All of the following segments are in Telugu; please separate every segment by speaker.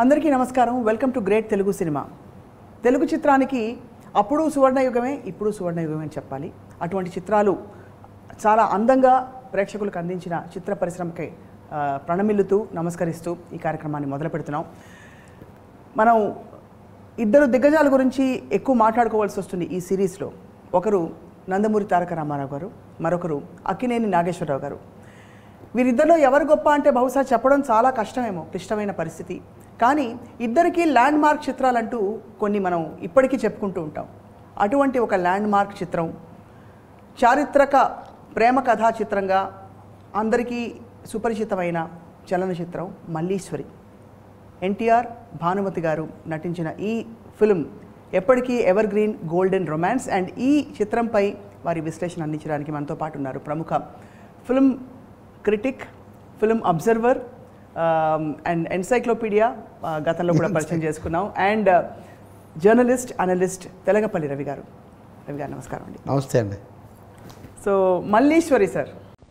Speaker 1: అందరికీ నమస్కారం welcome to great Telugu cinema Telugu చిత్రానికి అప్పుడు సువర్ణయుగమే ఇప్పుడు సువర్ణయుగమే అని చెప్పాలి అటువంటి చిత్రాలు చాలా అందంగా ప్రేక్షకులకు అందించిన చిత్ర పరిశ్రమకి ఆ, ప్రణమిల్లుతూ నమస్కరిస్తూ ఈ కార్యక్రమాన్ని మొదలు పెడుతున్నాం మనం ఇద్దరు దిగ్గజాల గురించి ఎక్కువ మాట్లాడుకోవాల్సి వస్తుంది ఈ సిరీస్లో ఒకరు నందమూరి తారక రామారావు గారు మరొకరు అక్కినేని నాగేశ్వరరావు గారు వీరిద్దరిలో ఎవరు గొప్ప అంటే బహుశా చెప్పడం చాలా కష్టమేమో క్లిష్టమైన పరిస్థితి కానీ ఇద్దరికి ల్యాండ్ మార్క్ చిత్రాలంటూ కొన్ని మనం ఇప్పటికీ చెప్పుకుంటూ ఉంటాం అటువంటి ఒక ల్యాండ్ మార్క్ చిత్రం చారిత్రక ప్రేమ కథా చిత్రంగా అందరికీ సుపరిచితమైన చలనచిత్రం మల్లీశ్వరి ఎన్టీఆర్ భానుమతి గారు నటించిన ఈ ఫిల్మ్ ఎప్పటికీ evergreen golden romance and ఈ చిత్రంపై వారి విశ్లేషణ అందించడానికి మనతో పాటు ఉన్నారు ప్రముఖ film critic film observer and encyclopedia గతంలో కూడా పరిచయం చేసుకున్నాం and journalist analyst Telagapalli Ravi garu Ravi garu నమస్కారం అండి
Speaker 2: నమస్తే అండి
Speaker 1: సో మల్లీశ్వరి సార్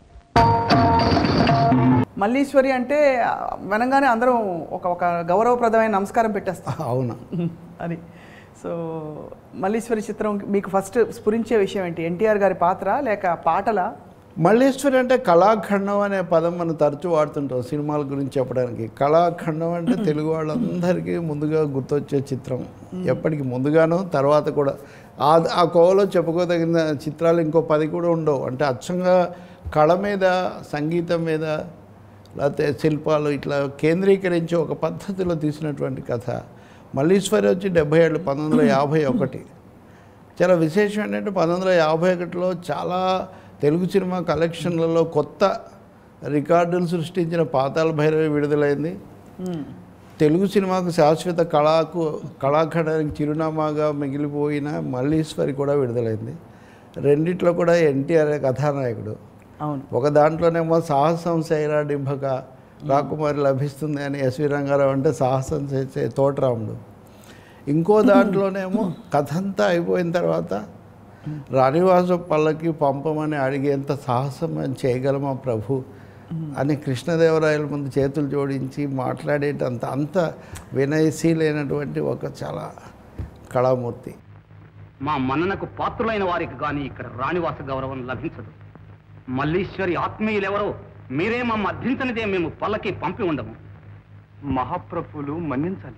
Speaker 1: మల్లీశ్వరి అంటే ఆ, వినంగానే అందరం ఒక ఒక గౌరవప్రదమైన నమస్కారం పెట్టేస్తాం
Speaker 2: అవును
Speaker 1: అది సో మల్లీశ్వరి చిత్రం మీకు ఫస్ట్ స్ఫురించే విషయం ఏంటి ఎన్టీఆర్ గారి పాత్ర లేక పాటల
Speaker 2: మల్లేశ్వరి అంటే కళాఖండం అనే పదం మనం తరచూ వాడుతుంటాం సినిమాల గురించి చెప్పడానికి కళాఖండం అంటే తెలుగు వాళ్ళందరికీ ముందుగా గుర్తొచ్చే చిత్రం ఎప్పటికి ముందుగాను తర్వాత కూడా ఆ ఆ కోవలో చెప్పుకోదగిన చిత్రాలు ఇంకో పది కూడా ఉండవు అంటే అచ్చంగా కళ మీద సంగీతం మీద లేకపోతే శిల్పాలు ఇట్లా కేంద్రీకరించి ఒక పద్ధతిలో తీసినటువంటి కథ మల్లీశ్వరి వచ్చి డెబ్బై ఏళ్ళు పంతొమ్మిది వందల యాభై ఒకటి చాలా విశేషం ఏంటంటే పంతొమ్మిది వందల యాభై ఒకటిలో చాలా తెలుగు సినిమా కలెక్షన్లలో కొత్త రికార్డులు సృష్టించిన పాతాళ భైరవి విడుదలైంది తెలుగు సినిమాకు శాశ్వత కళాకు కళాఖండానికి చిరునామాగా మిగిలిపోయిన మల్లీశ్వరి కూడా విడుదలైంది రెండిట్లో కూడా ఎన్టీఆర్ కథానాయకుడు
Speaker 1: అవును
Speaker 2: ఒక దాంట్లోనేమో సాహసం సైరాడింభక రాకుమారి లభిస్తుంది అని ఎస్వి రంగారావు అంటే సాహసం చేసే తోటరాముడు ఇంకో దాంట్లోనేమో కథ అంతా అయిపోయిన తర్వాత రాణివాస పల్లకి పంపమని అడిగేంత సాహసం మేము చేయగలమా ప్రభు అని కృష్ణదేవరాయల ముందు చేతులు జోడించి మాట్లాడేటంత అంత వినయశీలైనటువంటి ఒక చాలా కళామూర్తి
Speaker 3: మా మన్ననకు పాత్రులైన వారికి గాని ఇక్కడ రాణివాస గౌరవం లభించదు మల్లీశ్వరి ఆత్మీయులెవరో మీరే మా మధ్యించనిదే మేము పల్లకి పంపి ఉండము
Speaker 4: మహాప్రభువులు మన్నించాలి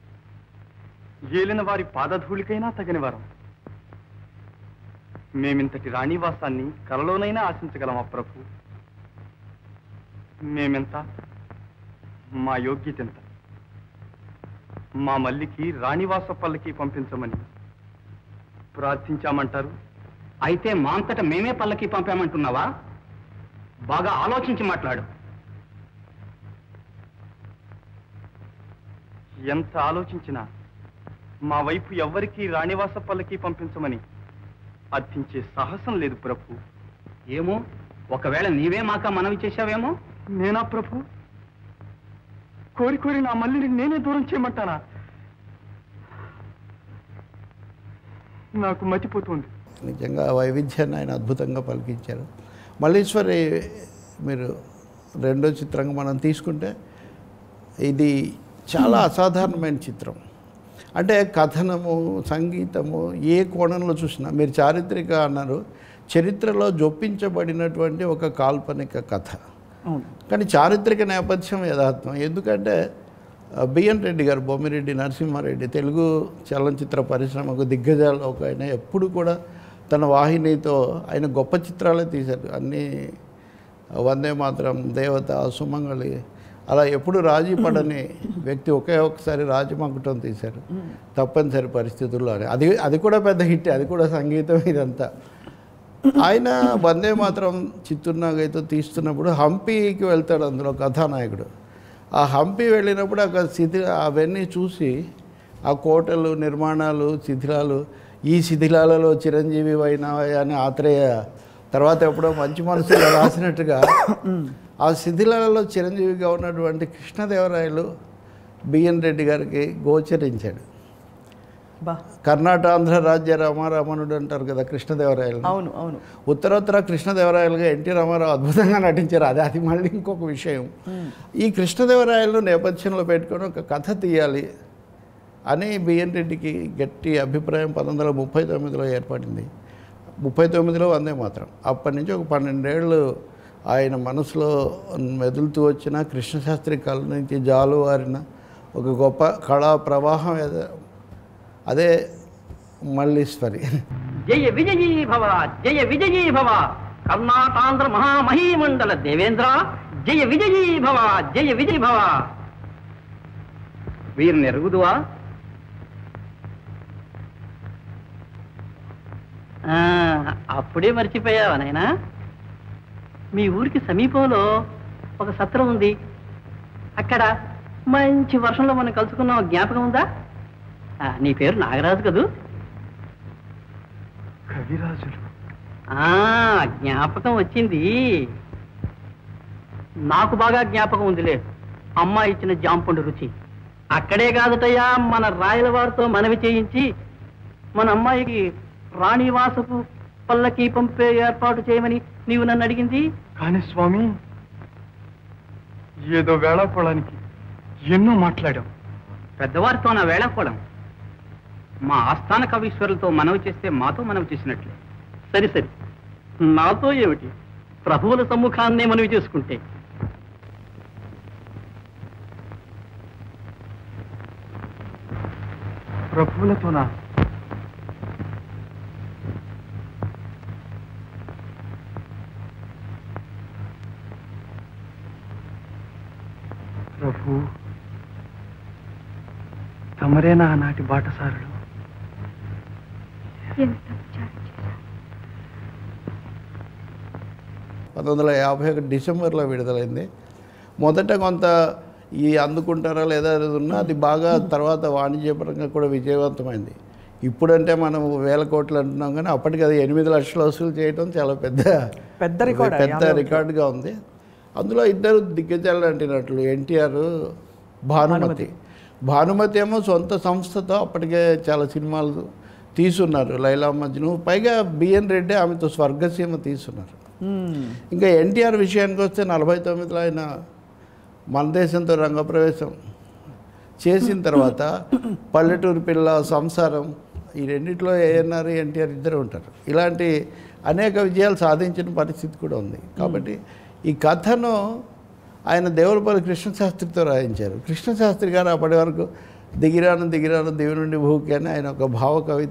Speaker 4: ఏలిన వారి పాదధూళికైనా తగిన వారం మేమింతటి రాణివాసాన్ని కలలోనైనా ఆశించగలమా ప్రభు మేమెంత మా యోగ్యత ఎంత మా మల్లికి రాణివాస పల్లకి పంపించమని ప్రార్థించామంటారు
Speaker 3: అయితే మా అంతట మేమే పల్లకి పంపామంటున్నావా బాగా ఆలోచించి మాట్లాడు
Speaker 4: ఎంత ఆలోచించినా మా వైపు ఎవ్వరికీ రాణివాస పల్లకి పంపించమని అర్థించే సాహసం లేదు ప్రభు
Speaker 3: ఏమో ఒకవేళ నీవే మాక మనవి చేశావేమో
Speaker 4: నేనా ప్రభు కోరి కోరి నా మల్లిని నేనే దూరం చేయమంటానా నాకు మతిపోతుంది
Speaker 2: నిజంగా ఆ వైవిధ్యాన్ని ఆయన అద్భుతంగా పలికించారు మల్లీశ్వరి మీరు రెండో చిత్రంగా మనం తీసుకుంటే ఇది చాలా అసాధారణమైన చిత్రం అంటే కథనము సంగీతము ఏ కోణంలో చూసినా మీరు చారిత్రక అన్నారు చరిత్రలో జొప్పించబడినటువంటి ఒక కాల్పనిక కథ
Speaker 1: అవును
Speaker 2: కానీ చారిత్రక నేపథ్యం యథార్థం ఎందుకంటే ఆ, బిఎన్ రెడ్డి గారు బొమ్మిరెడ్డి నరసింహారెడ్డి తెలుగు చలనచిత్ర పరిశ్రమకు దిగ్గజాలు ఒక ఆయన ఎప్పుడు కూడా తన వాహినితో ఆయన గొప్ప చిత్రాలే తీశారు అన్నీ వందే మాత్రం దేవత సుమంగళి అలా ఎప్పుడు రాజీ పడని వ్యక్తి ఒకే ఒకసారి రాజమంకుటం తీశారు తప్పనిసరి పరిస్థితుల్లో అని. అది అది కూడా పెద్ద హిట్ అది కూడా సంగీతం ఇదంతా ఆయన వందే మాత్రం చిత్తూరు నాగైతో తీస్తున్నప్పుడు హంపీకి వెళ్తాడు అందులో కథానాయకుడు ఆ హంపి వెళ్ళినప్పుడు అక్కడ శిథిల అవన్నీ చూసి ఆ కోటలు నిర్మాణాలు శిథిలాలు ఈ శిథిలాలలో చిరంజీవి అయినావా అని ఆత్రేయ తర్వాత ఎప్పుడో మంచి మనసులో రాసినట్టుగా ఆ శిథిలాలలో చిరంజీవిగా ఉన్నటువంటి కృష్ణదేవరాయలు బిఎన్ రెడ్డి గారికి గోచరించాడు
Speaker 1: బా
Speaker 2: కర్ణాటాంధ్ర రాజ్య రామారామణుడు అంటారు కదా కృష్ణదేవరాయలు
Speaker 1: అవును అవును
Speaker 2: ఉత్తరోత్తర కృష్ణదేవరాయలుగా ఎన్టీ రామారావు అద్భుతంగా నటించారు అది అది మళ్ళీ ఇంకొక విషయం ఈ కృష్ణదేవరాయలను నేపథ్యంలో పెట్టుకొని ఒక కథ తీయాలి అని బిఎన్ రెడ్డికి గట్టి అభిప్రాయం పంతొమ్మిది వందల ముప్పై తొమ్మిదిలో ఏర్పడింది ముప్పై తొమ్మిదిలో వందే మాత్రం అప్పటి నుంచి ఒక పన్నెండేళ్ళు ఆయన మనసులో మెదులుతూ వచ్చిన కృష్ణశాస్త్రి కళ నుంచి జాలువారిన ఒక గొప్ప కళా ప్రవాహం ఏదో- అదే మల్లీశ్వరి
Speaker 5: జయ విజయీ భవ జయ విజయీ భవ కర్ణాటాంధ్ర మహామహీమండల దేవేంద్ర జయ విజయీ భవ జయ విజయీ భవ
Speaker 3: వీరిని ఎరుగుదువా
Speaker 5: ఆ, అప్పుడే మర్చిపోయావా నాయనా మీ ఊరికి సమీపంలో ఒక సత్రం ఉంది అక్కడ మంచి వర్షంలో మనం కలుసుకున్నాం జ్ఞాపకం ఉందా ఆ, నీ పేరు నాగరాజు కదూ
Speaker 4: కవిరాజులు
Speaker 5: ఆ జ్ఞాపకం వచ్చింది నాకు బాగా జ్ఞాపకం ఉందిలే అమ్మ ఇచ్చిన జాంపండు రుచి అక్కడే కాదుటయ్యా మన రాయల వారితో మనవి చేయించి మన అమ్మాయికి రాణివాసపు పల్లకి పంపే ఏర్పాటు చేయమని నీవు నన్ను అడిగింది
Speaker 4: కానీ స్వామి ఏదో వేళాకోళానికి ఎన్నో మాట్లాడాం
Speaker 3: పెద్దవారితో నా వేళాకోళం మా ఆస్థాన కవీశ్వరులతో మనవి చేస్తే మాతో మనవి చేసినట్లే
Speaker 5: సరి సరి నాతో ఏమిటి ప్రభువుల సమ్ముఖాన్నే మనవి చేసుకుంటే
Speaker 4: ప్రభువులతోనా ప్రభు తమరేనా ఆనాటి బాటసారులు
Speaker 2: పంతొమ్మిది వందల యాభై ఒకటి డిసెంబర్లో విడుదలైంది మొదట కొంత ఈ అందుకుంటారా లేదా అనేది ఉన్నా అది బాగా తర్వాత వాణిజ్యపరంగా కూడా విజయవంతమైంది ఇప్పుడంటే మనం వేల కోట్లు అంటున్నాం కానీ అప్పటికి అది ఎనిమిది లక్షలు వసూలు చేయడం చాలా పెద్ద
Speaker 1: పెద్ద రికార్డ్
Speaker 2: పెద్ద
Speaker 1: యాభై ఒకటి.
Speaker 2: రికార్డుగా ఉంది అందులో ఇద్దరు దిగ్గజాలు అంటినట్లు ఎన్టీఆర్ భానుమతి భానుమతి ఏమో సొంత సంస్థతో అప్పటికే చాలా సినిమాలు తీసున్నారు లైలా మజ్ను పైగా బిఎన్ రెడ్డి ఆమెతో స్వర్గసీమ తీసున్నారు
Speaker 1: మ్మ్.
Speaker 2: ఇంకా ఎన్టీఆర్ విషయానికి వస్తే నలభై తొమ్మిదిలో ఆయన మన దేశంతో రంగప్రవేశం చేసిన తర్వాత పల్లెటూరు పిల్ల సంసారం ఈ రెండిట్లో ఏఎన్ఆర్ ఎన్టీఆర్ ఇద్దరు ఉంటారు ఇలాంటి అనేక విజయాలు సాధించిన పరిస్థితి కూడా ఉంది కాబట్టి ఈ కథను ఆయన దేవులపల్లి కృష్ణశాస్త్రితో రాయించారు కృష్ణశాస్త్రి గారు అప్పటి వరకు దిగిరాను దిగిరాను దివి నుండి భూకి అని ఆయన ఒక భావ కవిత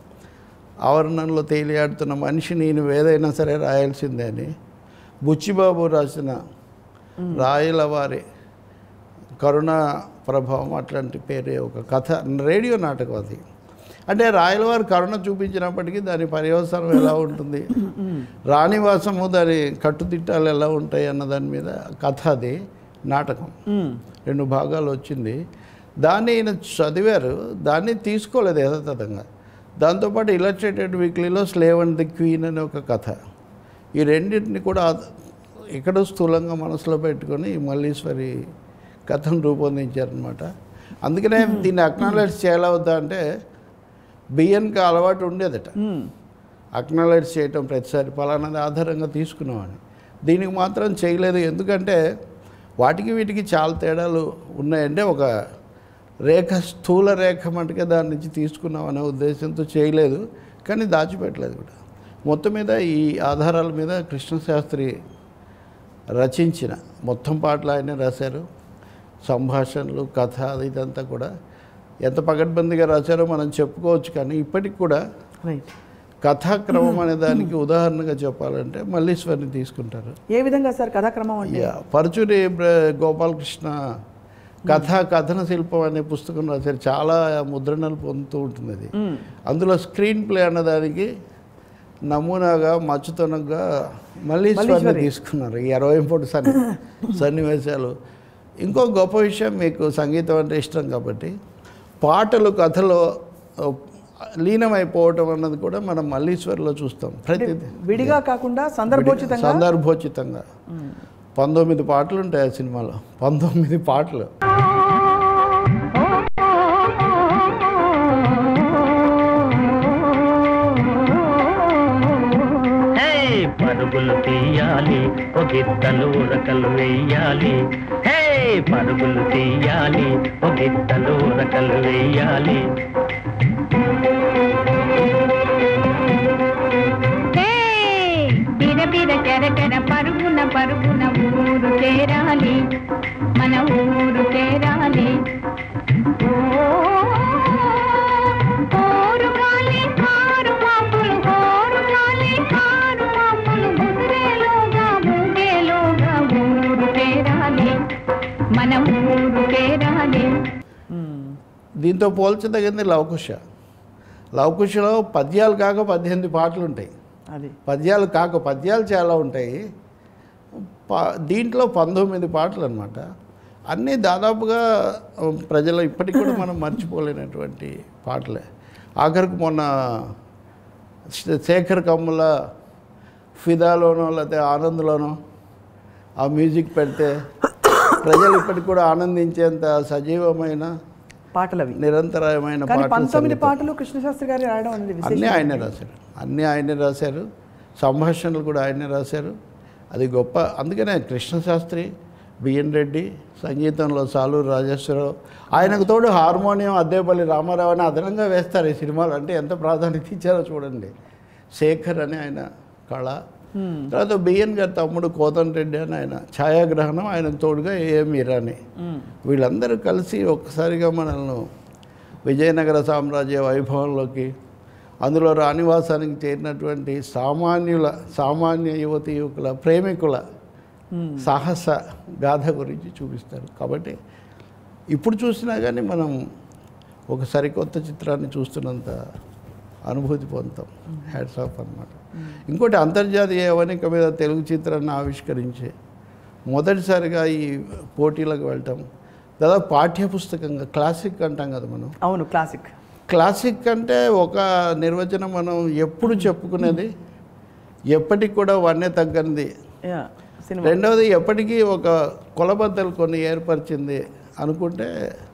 Speaker 2: ఆవరణంలో తేలియాడుతున్న మనిషి నేను ఏదైనా సరే రాయాల్సిందే అని బుచ్చిబాబు రాసిన రాయల వారి కరుణ ప్రభావం అట్లాంటి పేరే ఒక కథ రేడియో నాటకం అది అంటే రాయలవారి కరుణ చూపించినప్పటికీ దాని పర్యవసానం ఎలా ఉంటుంది రాణివాసము దాని కట్టుదిట్టాలు ఎలా ఉంటాయి అన్న దాని మీద కథ అది నాటకం
Speaker 1: మ్మ్.
Speaker 2: రెండు భాగాలు వచ్చింది దాన్ని ఈయన చదివారు దాన్ని తీసుకోలేదు యథాతథంగా దాంతోపాటు ఇలస్ట్రేటెడ్ వీక్లీలో స్లేవ్ అండ్ ది క్వీన్ అనే ఒక కథ ఈ రెండింటిని కూడా ఆ- ఎక్కడో స్థూలంగా మనసులో పెట్టుకొని ఈ మల్లీశ్వరి కథను రూపొందించారనమాట అందుకనే దీన్ని అక్నాలెడ్జ్ చేయాలా వద్దా అంటే బియ్యానికి అలవాటు ఉండేదట
Speaker 1: మ్మ్.
Speaker 2: అక్నాలెడ్జ్ చేయటం ప్రతిసారి పలానాది ఆధారంగా తీసుకున్నామని దీనికి మాత్రం చేయలేదు ఎందుకంటే వాటికి వీటికి చాలా తేడాలు ఉన్నాయంటే ఒక రేఖ స్థూల రేఖ మటుకే దాని నుంచి తీసుకున్నాం అనే ఉద్దేశంతో చేయలేదు కానీ దాచిపెట్టలేదు కూడా మొత్తం మీద ఈ ఆధారాల మీద కృష్ణశాస్త్రి రచించిన మొత్తం పాటలు ఆయనే రాశారు సంభాషణలు కథ అది ఇదంతా కూడా ఎంత పకడ్బందీగా రాశారో మనం చెప్పుకోవచ్చు కానీ ఇప్పటికి కూడా
Speaker 1: రైట్
Speaker 2: కథాక్రమం అనే దానికి ఉదాహరణగా చెప్పాలంటే మల్లీశ్వరిని తీసుకుంటారు
Speaker 1: ఏ విధంగా సార్ కథాక్రమం అంటే
Speaker 2: యా, పరుచూరి బ్ర- గోపాలకృష్ణ కథ కథన శిల్పం అనే పుస్తకం రాశారు చాలా ముద్రణలు పొందుతూ ఉంటుంది అది
Speaker 1: మ్మ్.
Speaker 2: అందులో స్క్రీన్ ప్లే అన్నదానికి నమూనాగా మచ్చుతనంగా మల్లీశ్వరిని
Speaker 1: మల్లీశ్వరి.
Speaker 2: తీసుకున్నారు ఈ అరవై పొడి సన్ని సన్నివేశాలు ఇంకో గొప్ప విషయం మీకు సంగీతం అంటే ఇష్టం కాబట్టి పాటలు కథలో ఆ, లీనమైపోవటం అన్నది కూడా మనం మల్లీశ్వరిలో చూస్తాం ప్రతి
Speaker 1: విడిగా కాకుండా సందర్భోచితంగా
Speaker 2: సందర్భోచితంగా పంతొమ్మిది పాటలు ఉంటాయి ఆ సినిమాలో పంతొమ్మిది పాటలు
Speaker 6: ఒగిద్దలు ఉరకలు వెయ్యాలి హే పరుగులు తీయాలి ఒగిద్దలు ఉరకలు వెయ్యాలి
Speaker 7: బిర బిర చెరకెర పరుగున పరుగున ఊరు చేరాలి మన ఊరు చేరాలి ఓ, ఓరు గాలి కారు మాపులు, ఓరు గాలి కారు మాపులు, ముదిరేలోగా, ముదిరేలోగా ఊరు చేరాలి మన ఊరు చేరాలి
Speaker 2: దీంతో పోల్చదగింది లవకుశ లవకుశలో పద్యాలు కాక పద్దెనిమిది పాటలు ఉంటాయి
Speaker 1: అది
Speaker 2: పద్యాలు కాక పద్యాలు చాలా ఉంటాయి పా దీంట్లో పంతొమ్మిది పాటలు అనమాట అన్నీ దాదాపుగా ఆ, ప్రజలు ఇప్పటికి కూడా మనం మర్చిపోలేనటువంటి పాటలే ఆఖరికి మొన్న శే- శేఖర్ కమ్ముల ఫిదాలోనో లేకపోతే ఆనంద్లోనో ఆ మ్యూజిక్ పెడితే ప్రజలు ఇప్పటికి కూడా ఆనందించేంత సజీవమైన
Speaker 1: పాటలు అవి
Speaker 2: నిరంతరమైన
Speaker 1: కానీ
Speaker 2: పాటలు
Speaker 1: పంతొమ్మిది
Speaker 2: సంగీతం.
Speaker 1: పాటలు కృష్ణశాస్త్రి గారు రాయడం అనేది
Speaker 2: అన్నీ
Speaker 1: విశేషం
Speaker 2: ఆయనే రాశారు అన్నీ ఆయనే రాశారు సంభాషణలు కూడా ఆయనే రాశారు అది గొప్ప అందుకనే కృష్ణశాస్త్రి బిఎన్ రెడ్డి సంగీతంలో సాలూరు రాజేశ్వరరావు ఆయనకు తోడు హార్మోనియం అద్దేపల్లి రామారావు అని అదనంగా వేస్తారు ఈ సినిమాలు అంటే ఎంత ప్రాధాన్యత ఇచ్చారో చూడండి శేఖర్ అని ఆయన కళ తర్వాత బిఎన్ గారి తమ్ముడు కోతన్ రెడ్డి అని ఆయన ఛాయాగ్రహణం ఆయనకు తోడుగా ఏఎం ఇరానీ వీళ్ళందరూ కలిసి ఒక్కసారిగా మనల్ని విజయనగర సామ్రాజ్య వైభవంలోకి అందులో రాణివాసానికి చేరినటువంటి సామాన్యుల సామాన్య యువతి యువకుల ప్రేమికుల సాహస గాథ గురించి చూపిస్తారు కాబట్టి ఇప్పుడు చూసినా కానీ మనం ఒక సరికొత్త చిత్రాన్ని చూస్తున్నంత అనుభూతి పొందుతాం హ్యాట్స్ ఆఫ్ అన్నమాట ఇంకోటి అంతర్జాతీయ యవనిక మీద తెలుగు చిత్రాన్ని ఆవిష్కరించి మొదటిసారిగా ఈ పోటీలకు వెళ్ళటం దాదాపు పాఠ్యపుస్తకంగా క్లాసిక్ అంటాం కదా మనం
Speaker 1: అవును క్లాసిక్
Speaker 2: క్లాసిక్ అంటే ఒక నిర్వచనం మనం ఎప్పుడు చెప్పుకునేది ఎప్పటికి కూడా వన్నే తగ్గనిది
Speaker 1: యా, సినిమా
Speaker 2: రెండవది ఎప్పటికీ ఒక కొలబద్దలు కొన్ని ఏర్పరిచింది అనుకుంటే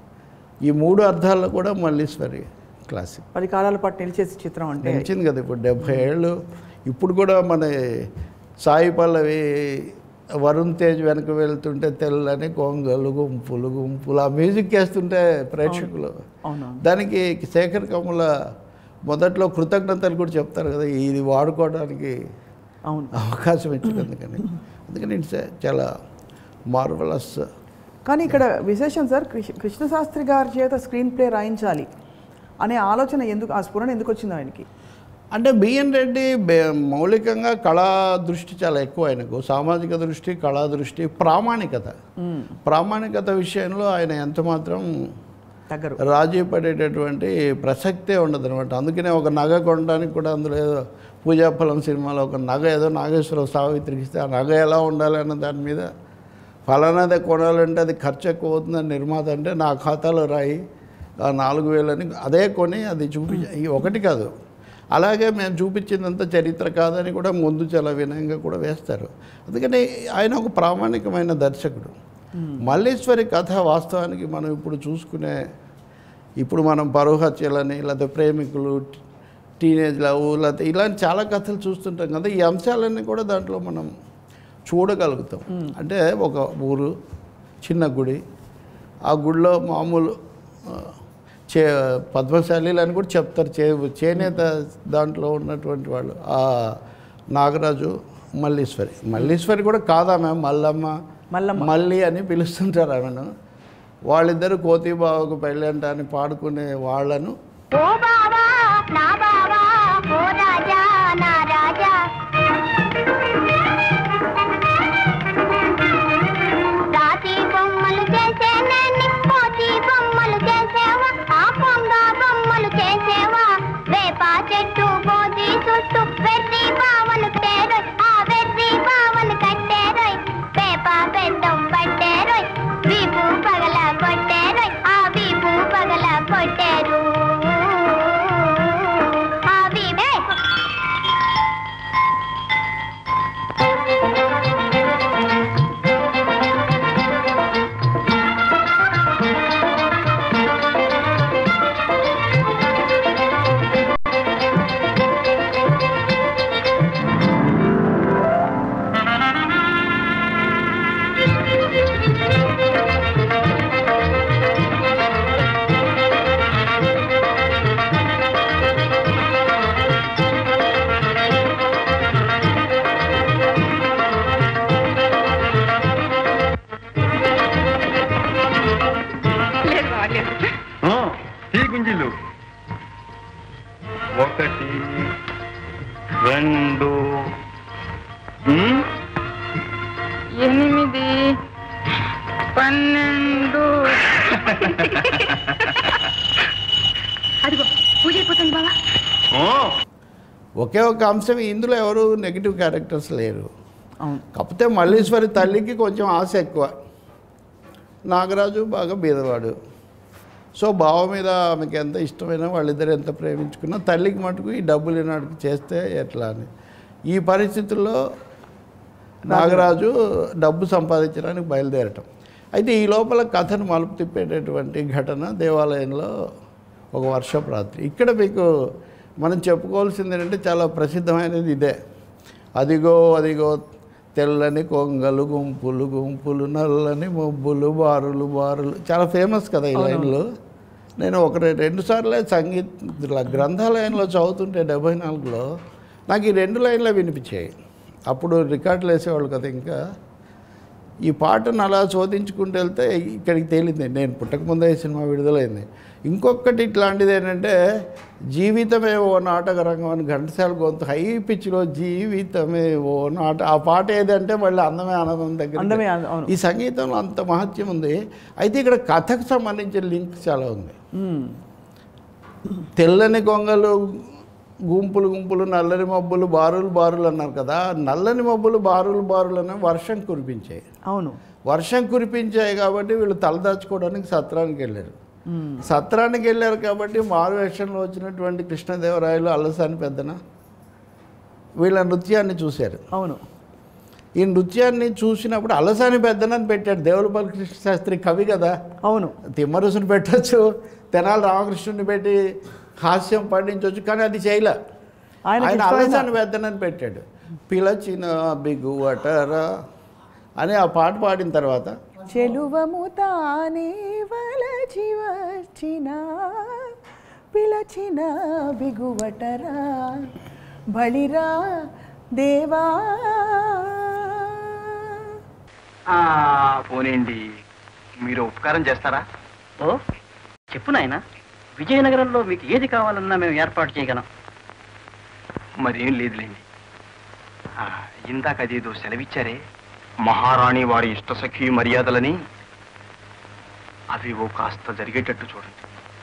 Speaker 2: ఈ మూడు అర్థాల్లో కూడా మల్లీశ్వరి క్లాసిక్
Speaker 1: పది కాలాల పాటు నిలిచే చిత్రం అంటే
Speaker 2: నిలిచింది కదా ఇప్పుడు డెబ్భై ఏళ్ళు ఇప్పుడు కూడా మన సాయి పల్లవి వరుణ్ తేజ్ వెనక వెళ్తుంటే తెల్లని కొంగలు గుంపులు గుంపులు ఆ మ్యూజిక్ వేస్తుంటే ప్రేక్షకులు
Speaker 1: అవునవును
Speaker 2: దానికి శేఖర్ కమ్ముల మొదట్లో కృతజ్ఞతలు కూడా చెప్తారు కదా ఇది వాడుకోవడానికి
Speaker 1: అవును
Speaker 2: అవకాశం ఇచ్చినందుకని అందుకని ఇట్స్ చాలా మార్వలస్
Speaker 1: కానీ ఇక్కడ విశేషం సార్ కృష్ణ కృష్ణశాస్త్రి గారి చేత స్క్రీన్ ప్లే రాయించాలి అనే ఆలోచన ఎందుకు ఆ స్ఫురణ ఎందుకు వచ్చింది ఆయనకి
Speaker 2: అంటే బిఎన్ రెడ్డి బే- మౌలికంగా కళా దృష్టి చాలా ఎక్కువ ఆయనకు సామాజిక దృష్టి కళా దృష్టి ప్రామాణికత ప్రామాణికత విషయంలో ఆయన ఎంత మాత్రం
Speaker 1: దగ్గరు
Speaker 2: రాజీ పడేటటువంటి ప్రసక్తే ఉండదు అనమాట అందుకనే ఒక నగ కొనడానికి కూడా అందులో ఏదో పూజాఫలం సినిమాలో ఒక నగ ఏదో నాగేశ్వరరావు సావిత్రికి ఇస్తే ఆ నగ ఎలా ఉండాలి అన్న దాని మీద ఫలానాదే కొనాలంటే అది ఖర్చు ఎక్కువ అవుతుందని నిర్మాత అంటే నా ఖాతాలో రాయి ఆ నాలుగు వేలని అదే కొని అది చూపి ఈ ఒకటి కాదు అలాగే మేము చూపించిందంతా చరిత్ర కాదని కూడా ముందు చాలా వినయంగా కూడా వేస్తారు అందుకని ఆయన ఒక ప్రామాణికమైన దర్శకుడు మల్లీశ్వరి కథ వాస్తవానికి మనం ఇప్పుడు చూసుకునే ఇప్పుడు మనం పరువు హత్యలని లేకపోతే ప్రేమికులు టీనేజ్ లవ్ లేకపోతే ఇలాంటి చాలా కథలు చూస్తుంటాం కదా ఈ అంశాలన్నీ కూడా దాంట్లో మనం చూడగలుగుతాం అంటే ఒక ఊరు చిన్న గుడి ఆ గుడిలో మామూలు ఆ, చే పద్మశాలీలు అని కూడా చెప్తారు చే చేనేత దాంట్లో ఉన్నటువంటి వాళ్ళు ఆ నాగరాజు మల్లీశ్వరి మల్లీశ్వరి కూడా కాదామె మల్లమ్మ
Speaker 1: మల్లమ్మ.
Speaker 2: మల్లి అని పిలుస్తుంటారు ఆమెను వాళ్ళిద్దరు కోతి బావకు పెళ్ళి అంట అని పాడుకునే వాళ్ళను
Speaker 7: ఓ బావా నా బావా ఓ రాజా నా రాజా రాతి బొమ్మలు చేసేనని పోతి బొమ్మలు చేసేవా ఆ పొంగ బొమ్మలు చేసేవా వేప చెట్టు పోతి చుట్టూ వెర్రి బావలు తేరోయ్ ఆ వెర్రి బావలు కట్టేరోయ్ వేప పెద్దం పట్టేరోయ్ వీపు పగల కొట్టేరోయ్ ఆ వీపు పగల కొట్టేరు ఆ వీపే
Speaker 4: తీ గుంజీలు ఒకటి రెండు ఉమ్,
Speaker 8: ఎనిమిది పన్నెండు అదిగో పూజ అయిపోతుంది బావా
Speaker 4: ఓ,
Speaker 2: ఒకే ఒక అంశం ఇందులో ఎవరు నెగిటివ్ క్యారెక్టర్స్ లేరు
Speaker 1: అవును
Speaker 2: కాకపోతే మల్లీశ్వరి తల్లికి కొంచెం ఆశ ఎక్కువ నాగరాజు బాగా బీదవాడు సో బావ మీద ఆమెకి ఎంత ఇష్టమైనా వాళ్ళిద్దరు ఎంత ప్రేమించుకున్నా తల్లికి మటుకు ఈ డబ్బులు ఈనాటికి చేస్తే ఎట్లా అని ఈ పరిస్థితుల్లో నాగరాజు డబ్బు సంపాదించడానికి బయలుదేరటం అయితే ఈ లోపల కథను మలుపు తిప్పేటటువంటి ఘటన దేవాలయంలో ఒక వర్షపు రాత్రి ఇక్కడ మీకు మనం చెప్పుకోవాల్సింది ఏంటంటే చాలా ప్రసిద్ధమైనది ఇదే అదిగో అదిగో తెల్లని కొంగలు గుంపులు గుంపులు నల్లని మబ్బులు బారులు బారులు చాలా ఫేమస్ కదా ఈ లైన్లు నేను ఒక రె- రెండు సార్లే సంగీత గ్రంథాలయంలో చదువుతుంటే డెబ్బై నాలుగులో నాకు ఈ రెండు లైన్లే వినిపించాయి అప్పుడు రికార్డులు వేసేవాళ్ళు కదా ఇంకా ఈ పాటను అలా శోధించుకుంటూ వెళ్తే ఇక్కడికి తేలింది నేను పుట్టకముందే ఈ సినిమా విడుదలైంది ఇంకొకటి ఇట్లాంటిది ఏంటంటే జీవితమే ఓ నాటక రంగం అని ఘంటసాల గొంతు హై పిచ్లో జీవితమే ఓ నాట ఆ పాట ఏదంటే మళ్ళీ అందమే ఆనందం దగ్గర
Speaker 1: అందమే ఆనందం, అవును.
Speaker 2: ఈ సంగీతంలో అంత మహత్యం ఉంది అయితే ఇక్కడ కథకు సంబంధించిన లింక్ చాలా ఉంది
Speaker 1: మ్మ్.
Speaker 2: తెల్లని కొంగలు గుంపులు గుంపులు నల్లని మబ్బులు బారులు బారులు అన్నారు కదా నల్లని మబ్బులు బారులు బారులు అన్న వర్షం కురిపించాయి
Speaker 1: అవును
Speaker 2: వర్షం కురిపించాయి కాబట్టి వీళ్ళు తలదాచుకోవడానికి సత్రానికి వెళ్ళారు
Speaker 1: మ్మ్.
Speaker 2: సత్రానికి వెళ్ళారు కాబట్టి మారువేషంలో వచ్చినటువంటి కృష్ణదేవరాయలు అల్లసాని పెద్దన వీళ్ళ నృత్యాన్ని చూశారు
Speaker 1: అవును
Speaker 2: ఈ నృత్యాన్ని చూసినప్పుడు అలసాని పెద్దనని పెట్టాడు దేవులపల్లి కృష్ణ శాస్త్రి కవి కదా
Speaker 1: అవును
Speaker 2: తిమ్మరుసుని పెట్టచ్చు తెనాలి రామకృష్ణుని పెట్టి హాస్యం పండించవచ్చు కానీ అది చేయలే
Speaker 1: ఆయనకి
Speaker 2: ఆయన
Speaker 1: ఇష్టమైన-
Speaker 2: అలసాని పెద్దనని పెట్టాడు పిలచిన బిగువటరా అని ఆ పాట పాడిన తర్వాత
Speaker 1: చెలువము తానే వలచి వచ్చిన పిలచిన బిగువటరా బలిరా దేవా
Speaker 4: ఆ, పోనీండి మీరు ఉపకారం చేస్తారా
Speaker 5: ఓ చెప్పు నాయన విజయనగరంలో మీకు ఏది కావాలన్నా మేము ఏర్పాటు చేయగలం
Speaker 4: మరేం లేదులేండి ఆ, ఇందాక అదేదో సెలవిచ్చారే మహారాణి వారి ఇష్టసఖి మర్యాదలని అవి ఓ కాస్త జరిగేటట్టు చూడండి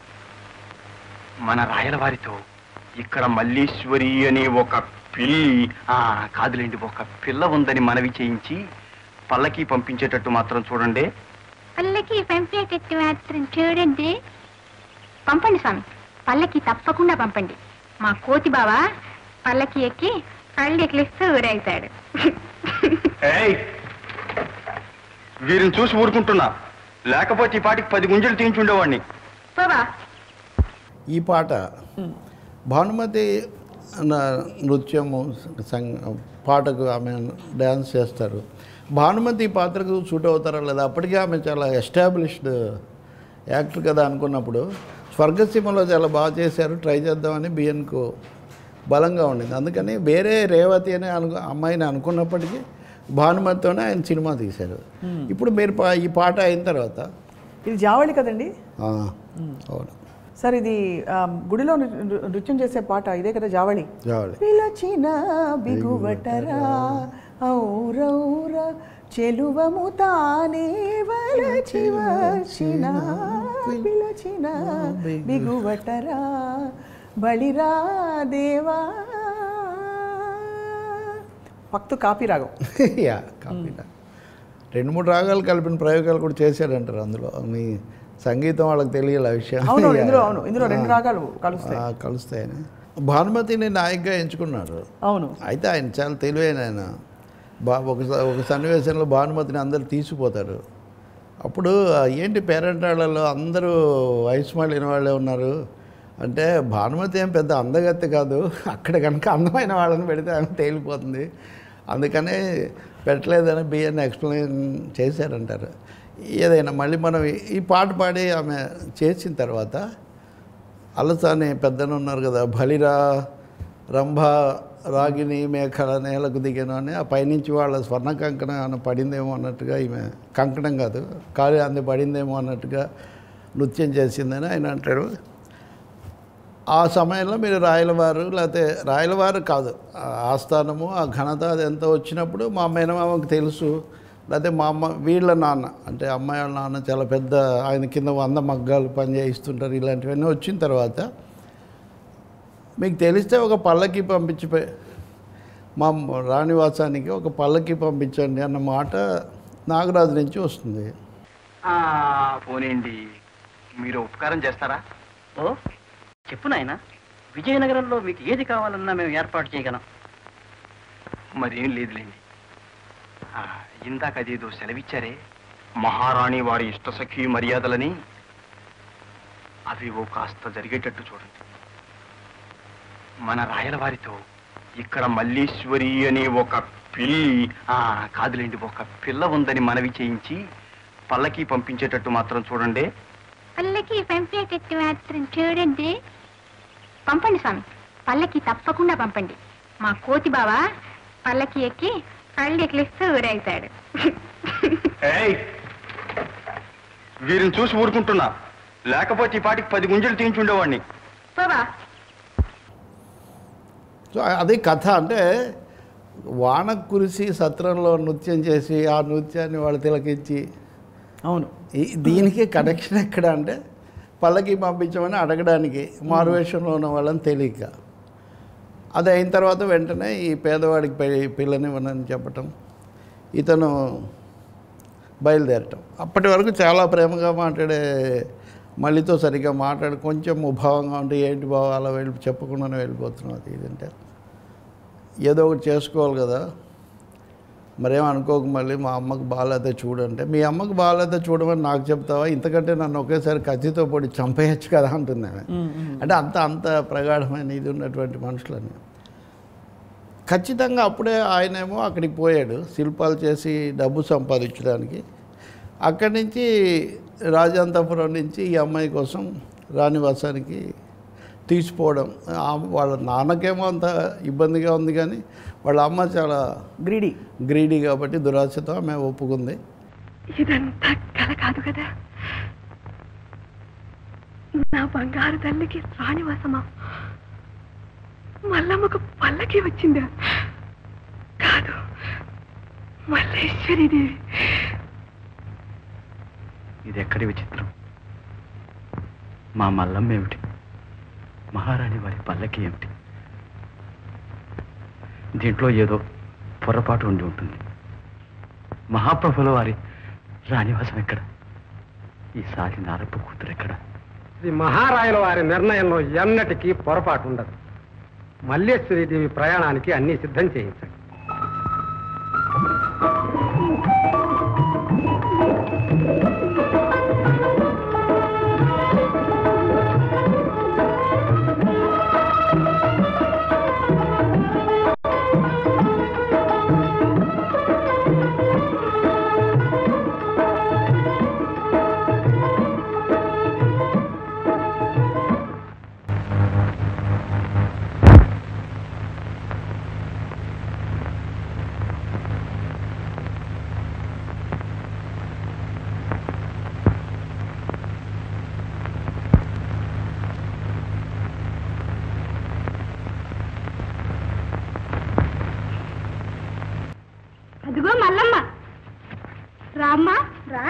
Speaker 4: మన రాయల వారితో ఇక్కడ మల్లీశ్వరి అనే ఒక పిల్లి ఆ, కాదులేండి ఒక పిల్ల ఉందని మనవి చేయించి పల్లకి పంపించేటట్టు మాత్రం చూడండి
Speaker 7: పల్లకి పంపేటట్టు మాత్రం చూడండి పంపండి స్వామి పల్లకి తప్పకుండా పంపండి మా కోతి బావ పల్లకి ఎక్కి కళ్ళు ఎక్కిలిస్తూ ఊరేగుతాడు
Speaker 4: ఏయ్! వీరిని చూసి ఊరుకుంటున్నా లేకపోతే ఈ పాటికి పది గుంజలు తీయించుండేవాడిని
Speaker 7: బాబా
Speaker 2: ఈ పాట భానుమతి నా- నృత్యము సంగ పాటకు ఆమె డ్యాన్స్ చేస్తారు భానుమతి ఈ పాత్రకు సూట్ అవుతారా లేదా అప్పటికే ఆమె చాలా ఎస్టాబ్లిష్డ్ యాక్టర్ కదా అనుకున్నప్పుడు స్వర్గసీమలో చాలా బాగా చేశారు ట్రై చేద్దామని బిఎన్కు బలంగా ఉండింది అందుకని వేరే రేవతి అనే అను అమ్మాయిని అనుకున్నప్పటికీ భానుమతితోనే ఆయన సినిమా తీశారు ఇప్పుడు మీరు పా- ఈ పాట అయిన తర్వాత
Speaker 1: ఇది జావళి కదండి
Speaker 2: ఆ, అవును
Speaker 1: సార్ ఇది ఆ, గుడిలో నృ- నృ- నృత్యం చేసే పాట ఇదే కదా జావళి
Speaker 2: జావళి
Speaker 1: పిలచిన బిగువటరా ఔరౌర చెలువము తానే వలచి వచ్చిన పిలచిన బిగువటరా బలిరా దేవా పక్తు కాపీ రాగం
Speaker 2: యా కాపీనా రెండు మూడు రాగాలు కలిపిన ప్రయోగాలు కూడా చేశారంటారు అందులో మీ సంగీతం వాళ్ళకి తెలియాలి ఆ విషయం
Speaker 1: అవును
Speaker 2: యా.
Speaker 1: ఇందులో అవును ఇందులో రెండు రాగాలు కలుస్తాయి
Speaker 2: ఆ, కలుస్తాయని భానుమతిని నాయకగా ఎంచుకున్నారు
Speaker 1: అవును
Speaker 2: అయితే ఆయన చాలా తెలివైన ఆయన బా ఒక స- ఒక సన్నివేశంలో భానుమతిని అందరూ తీసిపోతారు అప్పుడు ఆ, ఏంటి పేరెంటాళ్ళలో అందరూ వయసు మళ్ళిన వాళ్ళే ఉన్నారు అంటే భానుమతి ఏం పెద్ద అందగత్తె కాదు అక్కడ కనుక అందమైన వాళ్ళని పెడితే ఆమె తేలిపోతుంది అందుకనే పెట్టలేదని బియ్యాన్ని ఎక్స్ప్లెయిన్ చేశారంటారు ఏదైనా మళ్ళీ మనం ఈ- ఈ పాట పాడి ఆమె చేసిన తర్వాత అలసాని పెద్దన ఉన్నారు కదా బలిరా రంభ రాగిని మేఘల నేలకు దిగాను అని ఆ పైనుంచి వాళ్ళ స్వర్ణ కంకణం ఏమైనా పడిందేమో అన్నట్టుగా ఈమె కంకణం కాదు కాలు అంది పడిందేమో అన్నట్టుగా నృత్యం చేసిందని ఆయన అంటారు ఆ సమయంలో మీరు రాయలవారు లేకపోతే రాయలవారు కాదు ఆ ఆస్థానము ఆ ఘనత అది ఎంత వచ్చినప్పుడు మా మేనమామకు తెలుసు లేకపోతే మా అమ్మ వీళ్ళ నాన్న అంటే అమ్మాయి వాళ్ళ నాన్న చాలా పెద్ద ఆయన కింద వంద మగ్గాలు పని చేయిస్తుంటారు ఇలాంటివన్నీ వచ్చిన తర్వాత మీకు తెలిస్తే ఒక పల్లకి పంపించి మా రాణివాసానికి ఒక పల్లకి పంపించండి అన్న మాట నాగరాజు నుంచి వస్తుంది
Speaker 4: ఆ, పోనీండి మీరు ఉపకారం చేస్తారా
Speaker 5: ఓ చెప్పు నాయన విజయనగరంలో మీకు ఏది కావాలన్నా మేము ఏర్పాటు చేయగలం
Speaker 4: మరేం లేదులేండి ఆ, ఇందాక అదేదో సెలవిచ్చారే మహారాణి వారి ఇష్టసఖి మర్యాదలని అవి ఓ కాస్త జరిగేటట్టు చూడండి మన రాయల వారితో ఇక్కడ మల్లీశ్వరి అనే ఒక పిల్లి ఆ, కాదులేండి ఒక పిల్ల ఉందని మనవి చేయించి పల్లకి పంపించేటట్టు మాత్రం చూడండి
Speaker 7: పల్లకి పంపేటట్టు మాత్రం చూడండి పంపండి స్వామి పల్లకి తప్పకుండా పంపండి మా కోతి బావ పల్లకి ఎక్కి కళ్ళు ఎక్కిలిస్తూ ఊరేగుతాడు
Speaker 4: ఏయ్! వీరిని చూసి ఊరుకుంటున్నా లేకపోతే ఈ పాటికి పది గుంజలు తీయించుండేవాడిని
Speaker 7: బాబా
Speaker 2: సో అది కథ అంటే వాన కురిసి సత్రంలో నృత్యం చేసి ఆ నృత్యాన్ని వాళ్ళు తిలకించి
Speaker 1: అవును
Speaker 2: ఈ దీనికి కనెక్షన్ ఎక్కడ అంటే పల్లకి పంపించమని అడగడానికి మారువేషంలో ఉన్న వాళ్ళని తెలియక అది అయిన తర్వాత వెంటనే ఈ పేదవాడికి పి- పిల్లనివ్వనని చెప్పటం ఇతను బయలుదేరటం అప్పటి వరకు చాలా ప్రేమగా మాట్లాడే మళ్ళీతో సరిగ్గా మాట్లాడి కొంచెం ముభావంగా ఉంటే ఏంటి బావ అలా వెళ్ళి చెప్పకుండానే వెళ్ళిపోతున్నాం అది ఇదంటే ఏదో ఒకటి చేసుకోవాలి కదా మరేం అనుకోక మళ్ళీ మా అమ్మకు బాగాలేతే చూడంటే మీ అమ్మకు బాగాలేతే చూడమని నాకు చెప్తావా ఇంతకంటే నన్ను ఒకేసారి కత్తితో పొడి చంపేయచ్చు కదా అంటుంది ఆమె అంటే అంత అంత ప్రగాఢమైన ఇది ఉన్నటువంటి మనుషులని ఖచ్చితంగా అప్పుడే ఆయనేమో అక్కడికి పోయాడు శిల్పాలు చేసి డబ్బు సంపాదించడానికి అక్కడి నుంచి రాజాంతపురం నుంచి ఈ అమ్మాయి కోసం రాణివాసానికి తీసిపోవడం ఆ- వాళ్ళ నాన్నకేమో అంత ఇబ్బందిగా ఉంది కానీ వాళ్ళ అమ్మ చాలా
Speaker 1: గ్రీడీ
Speaker 2: గ్రీడీ కాబట్టి దురాశతో ఆమె ఒప్పుకుంది
Speaker 8: ఇదంతా కల కాదు కదా నా బంగారు తల్లికి రాణివాసమా మల్లమ్మకు పల్లకి వచ్చిందా కాదు మల్లేశ్వరీదేవి
Speaker 4: ఇది ఎక్కడి విచిత్రం మా మల్లమ్మ ఏమిటి మహారాణి వారి పల్లకి ఏమిటి దీంట్లో ఏదో పొరపాటు ఉండి ఉంటుంది మహాప్రభుల వారి రాణివాసం ఎక్కడ ఈసారి నారప్ప కూతురు ఎక్కడ
Speaker 9: శ్రీ మహారాయల వారి నిర్ణయంలో ఎన్నటికీ పొరపాటు ఉండదు మల్లేశ్వరీదేవి ప్రయాణానికి అన్ని సిద్ధం చేయించండి
Speaker 7: అదిగో మల్లమ్మ రామ్మా రా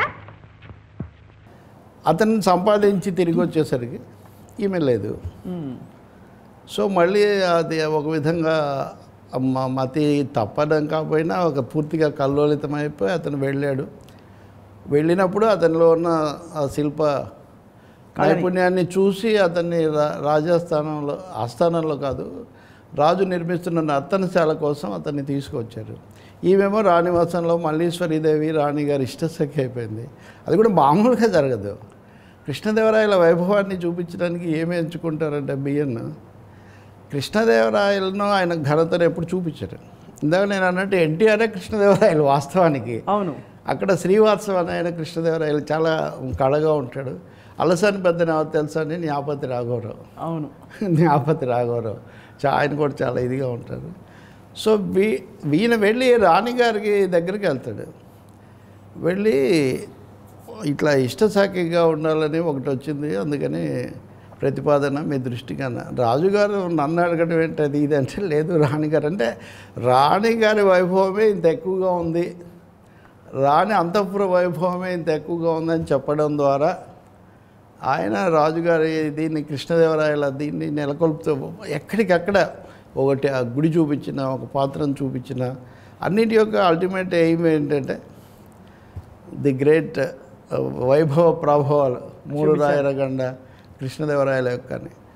Speaker 2: అతన్ని సంపాదించి తిరిగి వచ్చేసరికి ఈమె లేదు సో మళ్ళీ అది ఒక విధంగా మా మతి తప్పడం కాకపోయినా ఒక పూర్తిగా కల్లోలితం అయిపోయి అతను వెళ్ళాడు వెళ్ళినప్పుడు అతనిలో ఉన్న ఆ శిల్ప నైపుణ్యాన్ని చూసి అతన్ని రా- రాజస్థానంలో ఆస్థానంలో కాదు రాజు నిర్మిస్తున్న నర్తనశాల కోసం అతన్ని తీసుకొచ్చారు ఈమెమో రాణివాసంలో మల్లీశ్వరీదేవి రాణి గారి ఇష్టసఖి అయిపోయింది అది కూడా మామూలుగా జరగదు కృష్ణదేవరాయల వైభవాన్ని చూపించడానికి ఏమి ఎంచుకుంటారంటే బియ్యన్ కృష్ణదేవరాయలను ఆయన ఘనతను ఎప్పుడు చూపించారు ఇందాక నేను అన్నట్టు ఎన్టీఆర్ఏ కృష్ణదేవరాయలు వాస్తవానికి
Speaker 1: అవును
Speaker 2: అక్కడ శ్రీవాత్సవ అని ఆయన కృష్ణదేవరాయలు చాలా కళగా ఉంటాడు అలసాని పెద్ద నాకు తెలుసా అని న్యాపతి రాఘవరావు
Speaker 1: అవును
Speaker 2: న్యాపతి రాఘవరావు చా ఆయన కూడా చాలా ఇదిగా ఉంటారు సో వీ ఈయన వెళ్ళి రాణిగారికి దగ్గరికి వెళ్తాడు వెళ్ళి ఇట్లా ఇష్టసాఖిగా ఉండాలని ఒకటి వచ్చింది అందుకని ప్రతిపాదన మీ దృష్టికి అన్న రాజుగారు నన్ను అడగడం ఏంటది ఇది అంటే లేదు రాణిగారు అంటే రాణిగారి వైభవమే ఇంత ఎక్కువగా ఉంది రాణి అంతఃపుర వైభవమే ఇంత ఎక్కువగా ఉందని చెప్పడం ద్వారా ఆయన రాజుగారి దీన్ని కృష్ణదేవరాయల దీన్ని నెలకొల్పుతూ ఎక్కడికక్కడ ఒకటి ఆ గుడి చూపించిన ఒక పాత్రను చూపించిన అన్నిటి యొక్క అల్టిమేట్ ఎయిమ్ ఏంటంటే ది గ్రేట్ వైభవ ప్రభావాలు మూడు రాయరగండ కృష్ణదేవరాయల యొక్క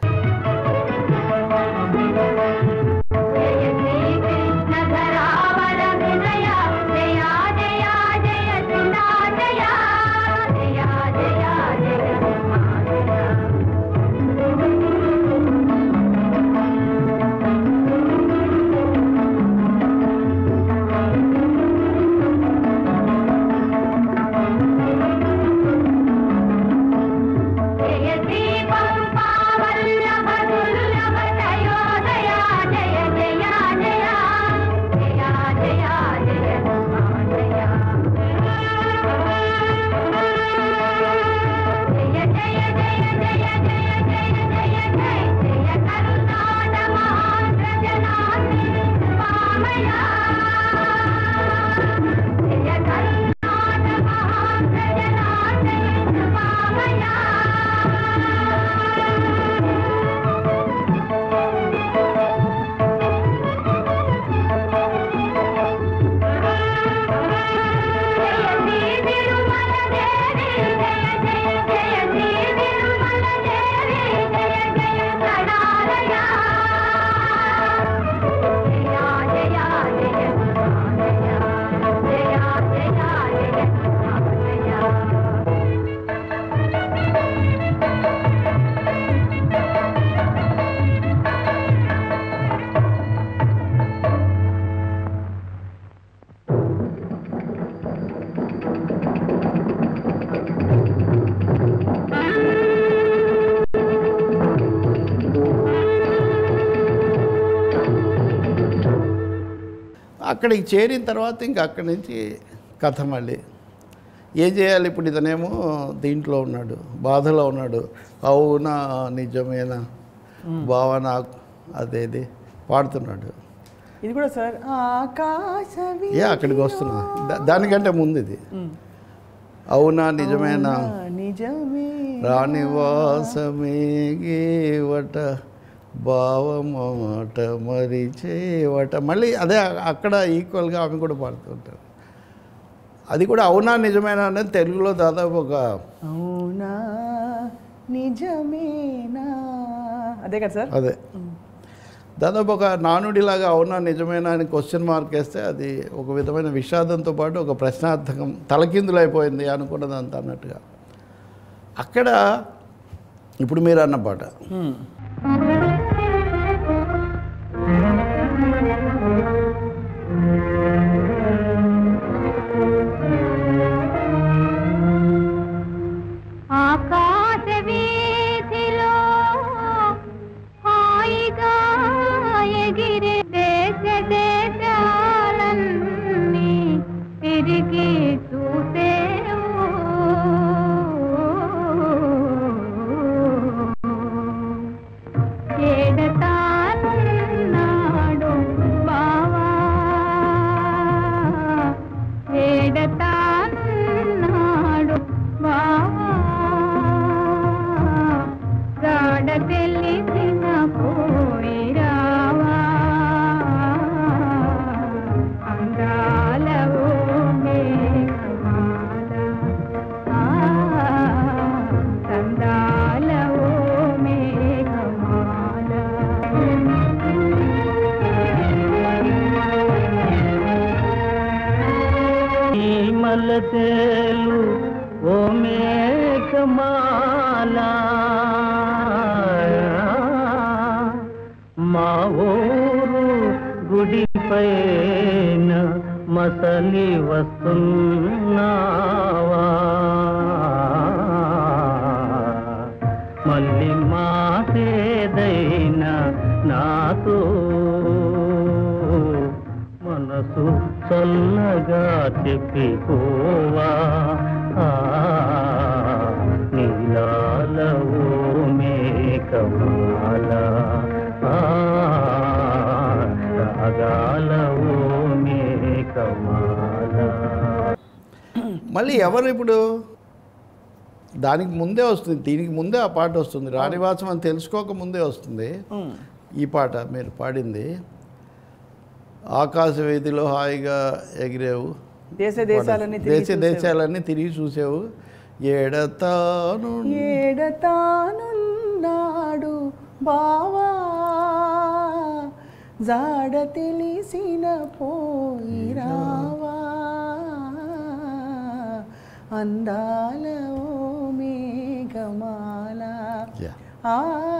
Speaker 2: అక్కడికి చేరిన తర్వాత ఇంకా అక్కడి నుంచి కథ మళ్ళీ ఏం చేయాలి ఇప్పుడు ఇతనేమో దీంట్లో ఉన్నాడు బాధలో ఉన్నాడు అవునా నిజమేనా భావన అదేది పాడుతున్నాడు
Speaker 1: ఇది కూడా సార్ ఆకాశ
Speaker 2: ఏ అక్కడికి వస్తున్నా దా- దానికంటే ముందు ఇది అవునా నిజమేనా
Speaker 1: నిజమే
Speaker 2: రాణివాసమే గేవట భావమాట మరిచేవట మళ్ళీ అదే అక్కడ ఈక్వల్గా ఆమె కూడా పాడుతుంటారు అది కూడా అవునా నిజమేనా అనేది తెలుగులో దాదాపు ఒక
Speaker 1: అవునా నిజమేనా అదే కదా సార్
Speaker 2: అదే దాదాపు ఒక నానుడిలాగా అవునా నిజమేనా అని క్వశ్చన్ మార్క్ వేస్తే అది ఒక విధమైన విషాదంతో పాటు ఒక ప్రశ్నార్థకం తలకిందులైపోయింది అనుకున్నదంతా అన్నట్టుగా అక్కడ ఇప్పుడు మీరు అన్న పాట
Speaker 7: ఆకాశ వీధిలో హాయిగా ఎగిరే దేశ దేశాలన్నీ తిరిగి చూసేవు ఏడతాన్నాడు బావా ఏడతాన్నాడు బావా గాడ తెలిసిన పోయిరావా అందాల ఓ మేఘమాల ఆ, సందాల ఓ మేఘమాల
Speaker 6: ఈ మల్లతేలు ఓ మేఘమాల మా ఊరు గుడిపైన మసలి వస్తున్నావా మళ్ళీ మాసేదైనా నాతో మనసు చల్లగా చెప్పిపోవా ఆ, నీలాల ఓ మేఘమాల మేఘమాల ఆ, రాగాల ఓ మేఘమాల
Speaker 2: మళ్ళీ ఎవరు ఇప్పుడు దానికి ముందే వస్తుంది దీనికి ముందే ఆ పాట వస్తుంది రాణివాసం అని తెలుసుకోక ముందే వస్తుంది ఈ పాట మీరు పాడింది ఆకాశ వీధిలో హాయిగా ఎగిరేవు
Speaker 1: దేశ దేశాలన్నీ తిరిగి
Speaker 2: దేశ దేశాలన్నీ తిరిగి చూసావు ఏడతాను
Speaker 1: ఏడతానున్నాడు బావా జాడ తెలిసిన పోయిరావా అందాల ఓ మేఘమాల
Speaker 2: Yeah.
Speaker 1: ఆ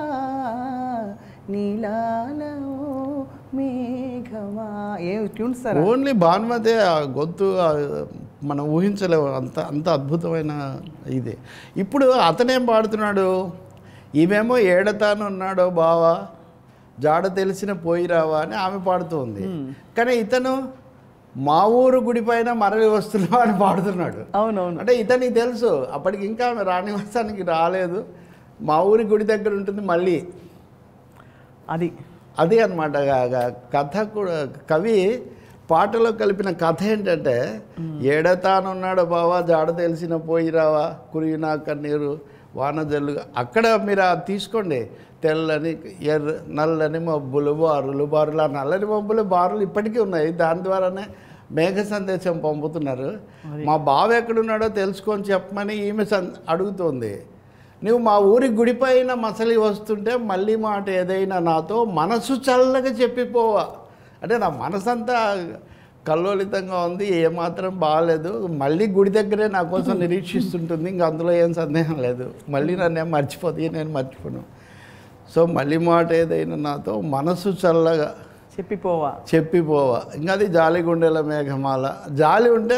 Speaker 1: నీలాల ఓ మేఘమా ఏ ట్యూన్స్ సార్
Speaker 2: ఓన్లీ భానుమతే ఆ గొంతు ఆ మనం ఊహించలేము అంత అంత అద్భుతమైన ఇది ఇప్పుడు అతనేం పాడుతున్నాడు ఈమెమో ఏడతాను ఉన్నాడో బావా జాడ తెలిసిన పోయిరావా అని ఆమె పాడుతుంది కానీ ఇతను మా ఊరు గుడి పైన మరలి వస్తున్నావు అని పాడుతున్నాడు
Speaker 1: అవునవును
Speaker 2: అంటే ఇతనికి తెలుసు అప్పటికి ఇంకా ఆమె రాణివాసానికి రాలేదు మా ఊరి గుడి దగ్గర ఉంటుంది మళ్ళీ
Speaker 1: అది
Speaker 2: అది అనమాట కథ కూడా కవి పాటలో కలిపిన కథ ఏంటంటే ఏడతానున్నాడు బావా జాడ తెలిసిన పోయిరావా కురిగినా కన్నీరు వాన జల్లుగా అక్కడ మీరు ఆ తీసుకోండి తెల్లని ఎర్ర నల్లని మబ్బులు బారులు బారులు ఆ నల్లని మబ్బులు బారులు ఇప్పటికీ ఉన్నాయి దాని ద్వారానే మేఘ సందేశం పంపుతున్నారు మా బావ ఎక్కడున్నాడో తెలుసుకొని చెప్పమని ఈమె సన్ అడుగుతోంది నువ్వు మా ఊరి గుడిపైన మసలి వస్తుంటే మళ్ళీ మాట ఏదైనా నాతో మనసు చల్లగా చెప్పిపోవా అంటే నా మనసంతా కల్లోలితంగా ఉంది ఏమాత్రం బాగాలేదు మళ్ళీ గుడి దగ్గరే నా కోసం నిరీక్షిస్తుంటుంది ఇంకా అందులో ఏం సందేహం లేదు మళ్ళీ నన్ను ఏం మర్చిపోతే నేను మర్చిపోను సో మళ్ళీ మాట ఏదైనా నాతో మనసు చల్లగా
Speaker 1: చెప్పిపోవా
Speaker 2: చెప్పిపోవా ఇంకా అది జాలి గుండెల మేఘమాల జాలి ఉంటే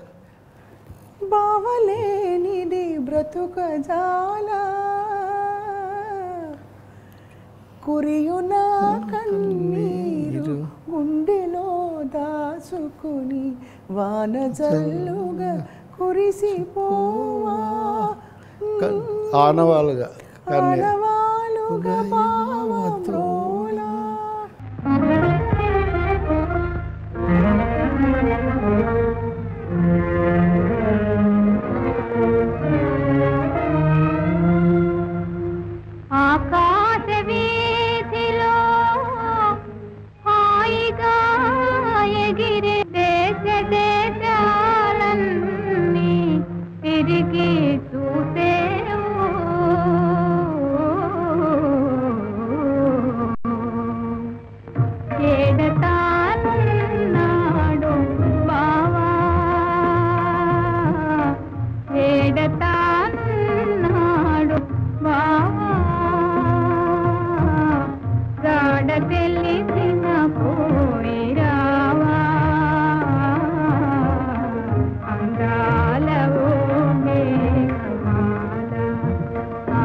Speaker 1: బావలేనిది బ్రతుక జాల కురియున కన్నీరు గుండెలో దాసుకుని వాన జల్లుగా కురిసిపోవా
Speaker 2: క- ఆనవాలుగా కన్నీ
Speaker 1: ఆనవాలుగా బావమ్రోలా.
Speaker 7: ఆకాశ వీధిలో హాయిగా ఎగిరే దేశ దేశాలన్నీ తిరిగి చూసేవు ఏడతాన్నాడు బావా ఏడతాన్నాడు బావా గాడ తెలిసిన పోయిరావా అందాల ఓ మేఘమాల ఆ,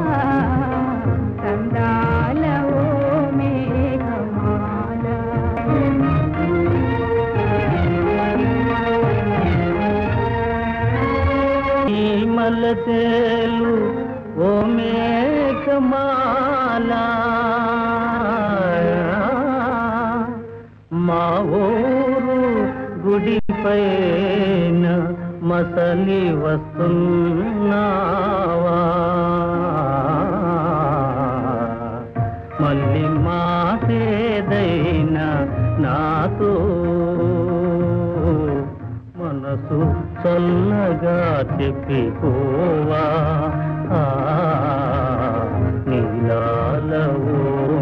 Speaker 7: సందాల ఓ మేఘమాల
Speaker 6: ఈ మల్లతేలు ఓ మేఘమాల మా ఊరు గుడి పైన మసలి వస్తున్నావా మళ్ళీ మాసేదైనా నాతో మనసు చల్లగా చెప్పిపోవా ఆ, నీలాల ఓ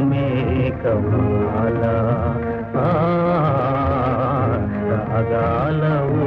Speaker 6: మేఘమాల ఆ, రాగాల ఓ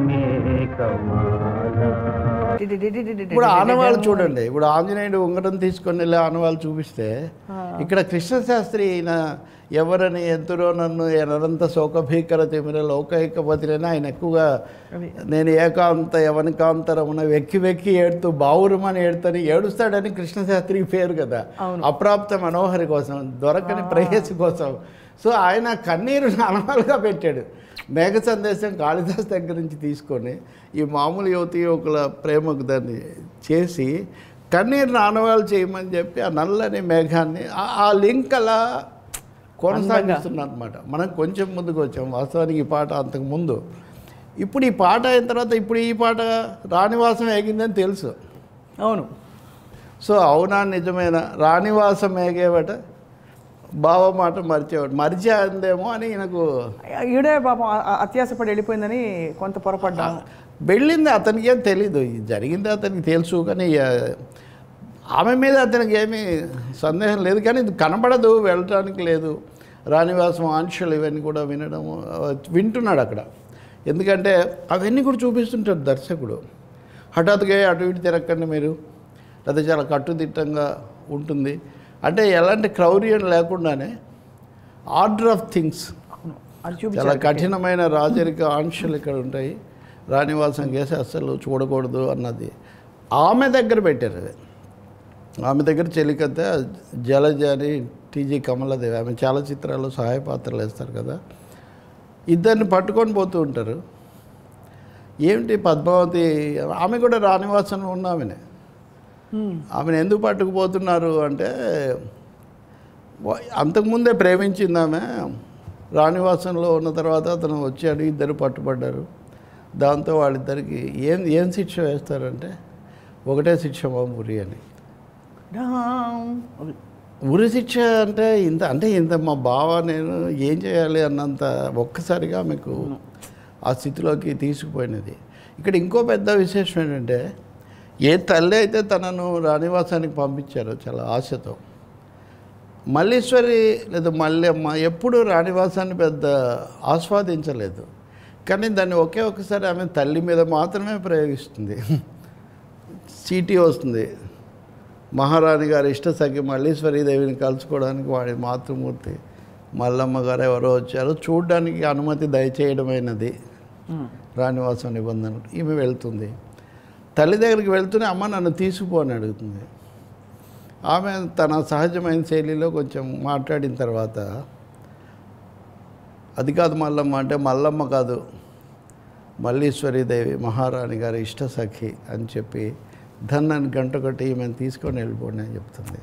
Speaker 6: మేఘమాల
Speaker 2: ఇప్పుడు ఆనవాళ్ళు చూడండి ఇప్పుడు ఆంజనేయుడు ఉంగరం తీసుకొని వెళ్ళి ఆనవాళ్ళు చూపిస్తే ఇక్కడ కృష్ణశాస్త్రి ఈయన ఎవరని ఎంతరో నన్ను ఎనరంత శోకభీకర తిమిర లోకైకపతిని ఆయన ఎక్కువగా నేను ఏకాంత యవనికాంతరమున వెక్కి వెక్కి ఏడుతూ బావురమని ఏడుతని ఏడుస్తాడని కృష్ణశాస్త్రికి పేరు కదా అప్రాప్త మనోహరి కోసం దొరకని ప్రేయసి కోసం సో ఆయన కన్నీరు అనవాలుగా పెట్టాడు మేఘ సందేశం కాళిదాస్ దగ్గర నుంచి తీసుకొని ఈ మామూలు యువతి యువకుల ప్రేమకు దాన్ని చేసి కన్నీరు నానవాళ్ళు చేయమని చెప్పి ఆ నల్లని మేఘాన్ని ఆ- ఆ లింక్ అలా కొనసాగిస్తున్నాను అనమాట మనం కొంచెం ముందుకు వచ్చాం వాస్తవానికి ఈ పాట అంతకు ముందు ఇప్పుడు ఈ పాట అయిన తర్వాత ఇప్పుడు ఈ పాట రాణివాసం ఏగిందని తెలుసు
Speaker 1: అవును
Speaker 2: సో అవునా నిజమైన రాణివాసం ఏగేవట బావ మాట మరిచేవాడు మరిచే అందేమో అని నాకు
Speaker 1: ఈడే పాపం అ- అ- అత్యాసపడి వెళ్ళిపోయిందని కొంత పొరపడ్డాం
Speaker 2: వెళ్ళింది అతనికి ఏం తెలీదు ఇది జరిగింది అతనికి తెలుసు కానీ ఆ, ఆమె మీద అతనికి ఏమీ సందేహం లేదు కానీ ఇది కనబడదు వెళ్ళటానికి లేదు రాణివాసం ఆంక్షలు ఇవన్నీ కూడా వినడం ఆ, వింటున్నాడు అక్కడ ఎందుకంటే అవన్నీ కూడా చూపిస్తుంటాడు దర్శకుడు హఠాత్తుగా అటు ఇటు తిరగకండి మీరు లేదా చాలా కట్టుదిట్టంగా ఉంటుంది అంటే ఎలాంటి క్రౌర్యం లేకుండానే ఆర్డర్ ఆఫ్ థింగ్స్
Speaker 1: అవును అది
Speaker 2: చాలా
Speaker 1: చూపించారు
Speaker 2: కఠినమైన రాజరిక ఆంక్షలు ఇక్కడ ఉంటాయి రాణివాసం కేసు అస్సలు చూడకూడదు అన్నది ఆమె దగ్గర పెట్టారు అది ఆమె దగ్గర చెలికత్తే జలజ అని టీజీ కమలాదేవి ఆమె చాలా చిత్రాల్లో సహాయ పాత్రలు వేస్తారు కదా ఇద్దరిని పట్టుకొని పోతూ ఉంటారు ఏమిటి పద్మావతి ఆమె కూడా రాణివాసంలో ఉన్న ఆమెనే ఆమెను ఎందుకు పట్టుకుపోతున్నారు అంటే వా- అంతకుముందే ప్రేమించింది ఆమె రాణివాసంలో ఉన్న తర్వాత అతను వచ్చాడు ఇద్దరు పట్టుబడ్డారు దాంతో వాళ్ళిద్దరికి ఏం ఏం శిక్ష వేస్తారంటే ఒకటే శిక్ష మా ఉరి అని
Speaker 1: డామ్. అది.
Speaker 2: ఉరి శిక్ష అంటే ఇంత అంటే ఇంత మా బావ నేను ఏం చేయాలి అన్నంత ఒక్కసారిగా మీకు ఆ స్థితిలోకి తీసుకుపోయినది ఇక్కడ ఇంకో పెద్ద విశేషం ఏంటంటే ఏ తల్లి అయితే తనను రాణివాసానికి పంపించారో చాలా ఆశతో మల్లీశ్వరి లేదా మల్లెమ్మ ఎప్పుడూ రాణివాసాన్ని పెద్ద ఆస్వాదించలేదు కానీ దాన్ని ఒకే ఒక్కసారి ఆమె తల్లి మీద మాత్రమే ప్రయోగిస్తుంది చీటీ వస్తుంది మహారాణి గారి ఇష్టసఖి మల్లీశ్వరి దేవిని కలుసుకోవడానికి వాడి మాతృమూర్తి మల్లమ్మ గారు ఎవరో వచ్చారో చూడడానికి అనుమతి దయచేయడమైనది రాణివాసం నిబంధన ఈమె వెళ్తుంది తల్లి దగ్గరికి వెళ్తూనే అమ్మ నన్ను తీసుకుపో అని అడుగుతుంది ఆమె తన సహజమైన శైలిలో కొంచెం మాట్లాడిన తర్వాత అది కాదు మల్లమ్మ అంటే మల్లమ్మ కాదు మల్లీశ్వరీదేవి మహారాణి గారి ఇష్ట సఖి అని చెప్పి ధన్నాన్ని గంట కొట్టి ఈమెను తీసుకొని వెళ్ళిపోండి అని చెప్తుంది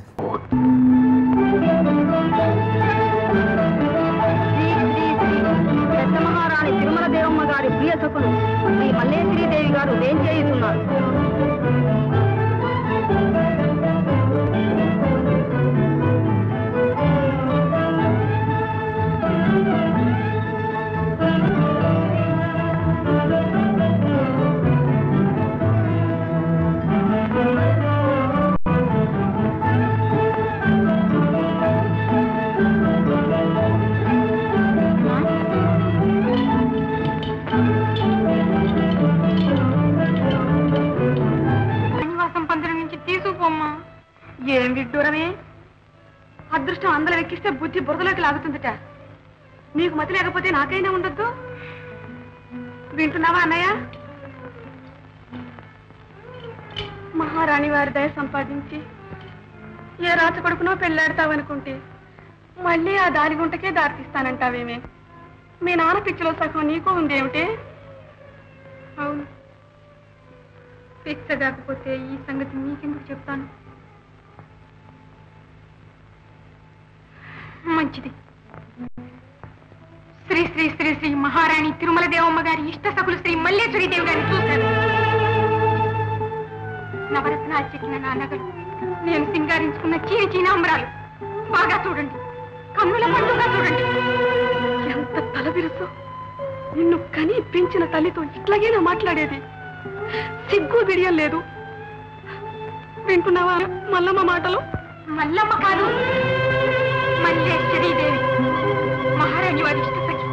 Speaker 10: పెద్ద మహారాణి తిరుమల దేవమ్మ గారి ప్రియ సఖులు శ్రీ మల్లేశ్వరీదేవి గారు వేంచేయుతున్నారు
Speaker 7: శ్రీనివాసం పందిరం నుంచి తీసుకుపోమ్మా
Speaker 8: ఏం విడ్డూరమే అదృష్టం అందరం ఎక్కిస్తే బుద్ధి బురదలోకి లాగుతుందట నీకు మతి లేకపోతే నాకైనా ఉండొద్దు వింటున్నావా అన్నయ్య మహారాణి వారి దయ సంపాదించి ఏ రాచ కొడుకునో పెళ్ళాడతావనుకుంటే మళ్ళీ ఆ దారి గుంటకే దారితీస్తానంటావేమే మీ నాన్న పిచ్చిలో సగం నీకు ఉందేమిటి
Speaker 7: అవును పిచ్చ కాకపోతే ఈ సంగతి నీకెందుకు చెప్తాను మంచిది శ్రీ శ్రీ శ్రీ శ్రీ మహారాణి తిరుమల దేవమ్మ గారి ఇష్ట సకులు శ్రీ మల్లేశ్వరి దేవి గారిని చూశాను నవరత్నాలు చెక్కిన నా నగలు నేను సింగారించుకున్న చీని చీనాంబరాలు బాగా చూడండి కన్నుల పండుగ చూడండి
Speaker 8: ఎంత తల బిరుసు నిన్ను కని పెంచిన తల్లితో ఇట్లాగేనా మాట్లాడేది సిగ్గు బిడియం లేదు వింటున్నావా మల్లమ్మ మాటలు
Speaker 7: మల్లమ్మ కాదు మల్లేశ్వరి దేవి మహారాణి వారి ఇష్ట సఖి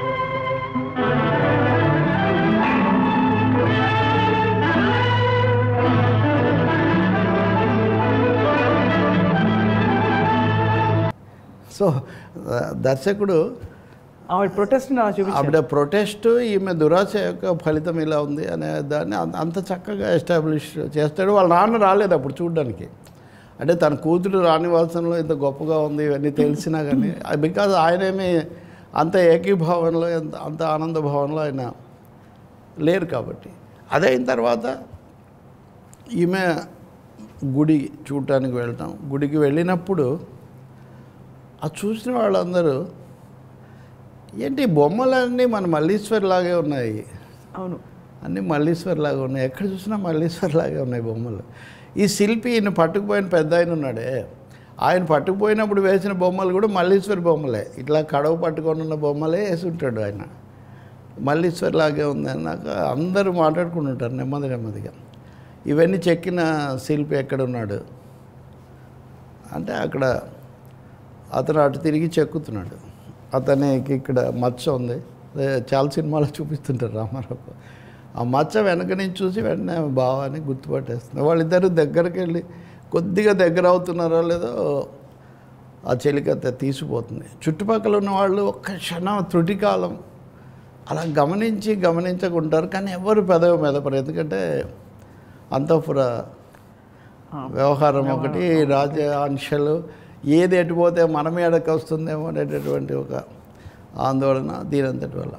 Speaker 2: సో ఆ, దర్శకుడు
Speaker 1: ఆవిడ ప్రొటెస్ట్ చూపించారు
Speaker 2: ఆవిడ ప్రొటెస్ట్ ఈమె దురాశ యొక్క ఫలితం ఇలా ఉంది అనే దాన్ని అంత- అంత చక్కగా ఎస్టాబ్లిష్ చేస్తాడు వాళ్ళ నాన్న రాలేదు అప్పుడు చూడడానికి అంటే తన కూతురు రాణివాసంలో ఇంత గొప్పగా ఉంది ఇవన్నీ తెలిసినా కానీ బికాజ్ ఆయనేమి అంత ఏకీభావంలో ఎంత అంత ఆనంద భావంలో ఆయన లేరు కాబట్టి అదైన తర్వాత ఈమె గుడి చూడటానికి వెళ్తాం గుడికి వెళ్ళినప్పుడు ఆ చూసిన వాళ్ళందరూ ఏంటి ఈ బొమ్మలన్నీ మన మల్లీశ్వర్ లాగే ఉన్నాయి
Speaker 1: అవును
Speaker 2: అన్నీ మల్లీశ్వర్ లాగా ఉన్నాయి ఎక్కడ చూసినా మల్లీశ్వర్ లాగే ఉన్నాయి బొమ్మలు ఈ శిల్పి ఈయన పట్టుకుపోయిన పెద్ద ఆయన ఉన్నాడే ఆయన పట్టుకుపోయినప్పుడు వేసిన బొమ్మలు కూడా మల్లీశ్వర్ బొమ్మలే ఇట్లా కడవ పట్టుకొని ఉన్న బొమ్మలే వేసి ఉంటాడు ఆయన మల్లీశ్వర్ లాగే ఉందని నాకు అందరూ మాట్లాడుకుంటుంటారు నెమ్మది నెమ్మదిగా ఇవన్నీ చెక్కిన శిల్పి ఎక్కడ ఉన్నాడు అంటే అక్కడ అతను అటు తిరిగి చెక్కుతున్నాడు అతనికి ఇక్కడ మచ్చ ఉంది అదే చాలా సినిమాలో చూపిస్తుంటారు రామారావు ఆ మచ్చ వెనక నుంచి చూసి వెంటనే బావాని గుర్తుపట్టేస్తుంది వాళ్ళిద్దరు దగ్గరికి వెళ్ళి కొద్దిగా దగ్గర అవుతున్నారో లేదో ఆ చెలికత్త తీసిపోతుంది చుట్టుపక్కల ఉన్న వాళ్ళు ఒక్క క్షణం త్రుటికాలం అలా గమనించి గమనించకుంటారు కానీ ఎవరు పెదవి మెదపరు ఎందుకంటే అంతఃపుర వ్యవహారం ఒకటి రాజాంశలు ఏది ఎటుపోతే మన మీదకి వస్తుందేమో అనేటటువంటి ఒక ఆందోళన దీనంతటి వల్ల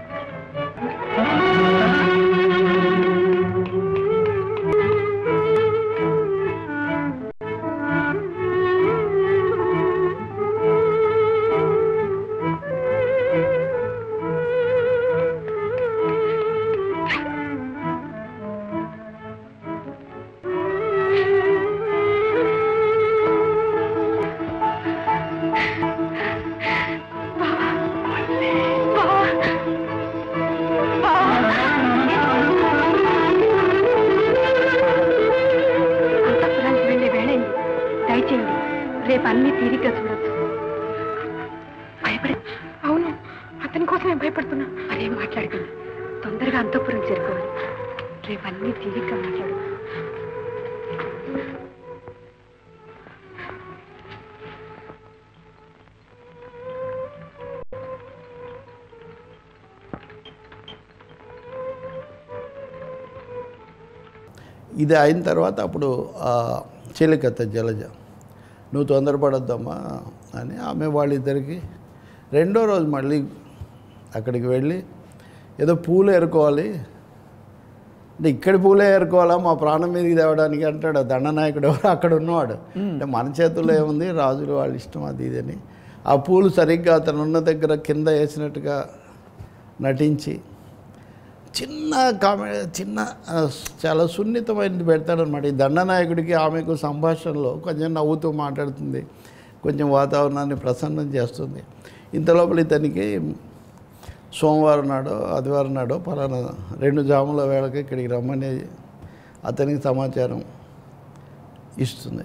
Speaker 8: అంతఃపురానికి వెళ్ళే వేళైంది దయచేయండి రేపు అన్ని తీరిగ్గా చూడొచ్చు భయపడి అవును అతని కోసమే భయపడుతున్నా అదేం మాట్లాడుతున్నా తొందరగా అంతఃపురం చేరుకోవాలి రేపు అన్ని తీరిగ్గా మాట్లాడు
Speaker 2: ఇది అయిన తర్వాత అప్పుడు ఆ చెలికత్త జలజ నువ్వు తొందరపడొద్దమ్మా అని ఆమె వాళ్ళిద్దరికి రెండో రోజు మళ్ళీ అక్కడికి వెళ్ళి ఏదో పూలు ఏరుకోవాలి అంటే ఇక్కడి పూలే ఏరుకోవాలా మా ప్రాణం మీదకి తేవడానికి అంటాడు ఆ దండనాయకుడు ఎవరు అక్కడ ఉన్నవాడు అంటే మన చేతుల్లో ఏముంది రాజులు వాళ్ళ ఇష్టం అది ఇదని ఆ పూలు సరిగ్గా అతను ఉన్న దగ్గర కింద వేసినట్టుగా నటించి చిన్న కామె చిన్న ఆ, చాలా సున్నితమైనది పెడతాడనమాట ఈ దండనాయకుడికి ఆమెకు సంభాషణలో కొంచెం నవ్వుతూ మాట్లాడుతుంది కొంచెం వాతావరణాన్ని ప్రసన్నం చేస్తుంది ఇంత లోపల ఇతనికి సోమవారం నాడో ఆదివారం నాడో పలానా రెండు జాముల వేళకి ఇక్కడికి రమ్మని అతనికి సమాచారం ఇస్తుంది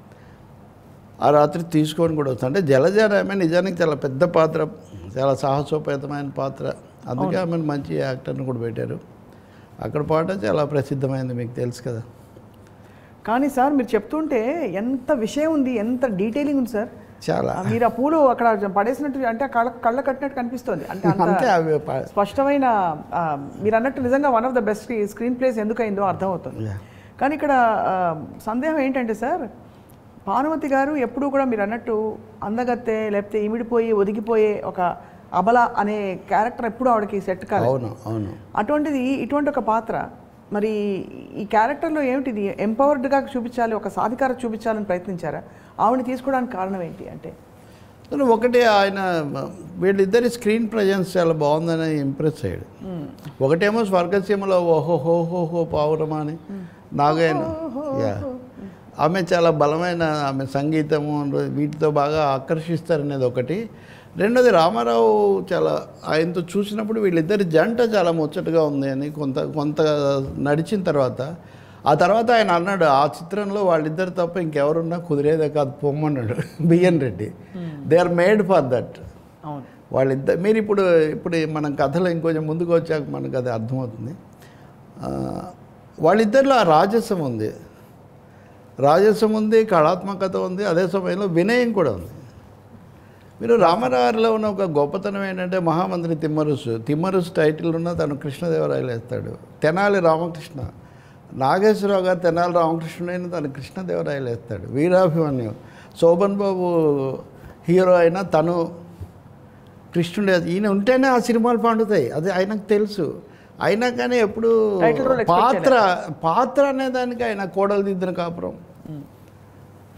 Speaker 2: ఆ రాత్రి తీసుకొని కూడా వస్తుంది అంటే జలజార ఆమె నిజానికి చాలా పెద్ద పాత్ర చాలా సాహసోపేతమైన పాత్ర అందుకే ఆమెను మంచి యాక్టర్ని కూడా పెట్టారు అక్కడ పాట చాలా ప్రసిద్ధమైంది మీకు తెలుసు కదా
Speaker 1: కానీ సార్ మీరు చెప్తుంటే ఎంత విషయం ఉంది ఎంత డీటెయిలింగ్ ఉంది సార్
Speaker 2: చాలా
Speaker 1: ఆ, మీరు ఆ పూలు అక్కడ పడేసినట్టు అంటే కళ్ళ కళ్ళ కట్టినట్టు కనిపిస్తుంది అంటే
Speaker 2: అంతే
Speaker 1: అంత
Speaker 2: అవి ప-
Speaker 1: స్పష్టమైన ఆ, మీరు అన్నట్టు నిజంగా one of the best screenplays ఎందుకైందో అర్థమవుతుంది
Speaker 2: Yeah.
Speaker 1: కానీ ఇక్కడ ఆ, సందేహం ఏంటంటే సార్ భానుమతి గారు ఎప్పుడూ కూడా మీరు అన్నట్టు అందగత్తె లేకపోతే ఇమిడిపోయి ఒదిగిపోయే ఒక అబల అనే క్యారెక్టర్ ఎప్పుడు ఆవిడకి సెట్ కాదు
Speaker 2: అవును అవును
Speaker 1: అటువంటిది ఇటువంటి ఒక పాత్ర మరి ఈ క్యారెక్టర్లో ఏమిటిది ఎంపవర్డ్గా చూపించాలి ఒక సాధికార చూపించాలని ప్రయత్నించారా ఆవిడని తీసుకోవడానికి కారణం ఏంటి అంటే
Speaker 2: కానీ ఒకటి ఆయన వీళ్ళిద్దరి స్క్రీన్ ప్రజెన్స్ చాలా బాగుందని ఇంప్రెస్ అయ్యాడు ఒకటేమో స్వర్గసీమలో ఓహో హో హో హో పావురమా అని నాగయ్యను యా ఆమె చాలా బలమైన ఆమె సంగీతము వీటితో బాగా ఆకర్షిస్తారనేది ఒకటి రెండోది రామారావు చాలా ఆయనతో చూసినప్పుడు వీళ్ళిద్దరి జంట చాలా ముచ్చటగా ఉంది అని కొంత కొంత నడిచిన తర్వాత ఆ తర్వాత ఆయన అన్నాడు ఆ చిత్రంలో వాళ్ళిద్దరు తప్ప ఇంకెవరున్నా కుదిరేదే కాదు పొమ్మన్నాడు BN Reddy they are made for that
Speaker 1: అవును
Speaker 2: వాళ్ళిద్దరు మీరు ఇప్పుడు ఇప్పుడు మనం కథలో ఇంకొంచెం ముందుకు వచ్చాక మనకు అది అర్థమవుతుంది ఆ, వాళ్ళిద్దరిలో ఆ రాజసం ఉంది రాజసం ఉంది కళాత్మకత ఉంది అదే సమయంలో వినయం కూడా ఉంది మీరు రామారావులో ఉన్న ఒక గొప్పతనం ఏంటంటే మహామంత్రి తిమ్మరుసు తిమ్మరుసు టైటిల్ ఉన్న తను కృష్ణదేవరాయలు వేస్తాడు తెనాలి రామకృష్ణ నాగేశ్వరరావు గారు తెనాలి రామకృష్ణుడైన తను కృష్ణదేవరాయలు వేస్తాడు వీరాభిమన్యు శోభన్ బాబు హీరో అయినా తను కృష్ణుడు ఈయన ఉంటేనే ఆ సినిమాలు పండుతాయి అది ఆయనకు తెలుసు అయినా కానీ ఎప్పుడు
Speaker 1: Title role expect
Speaker 2: పాత్ర పాత్ర అనే దానికి ఆయన కోడలు దిద్దిన కాపురం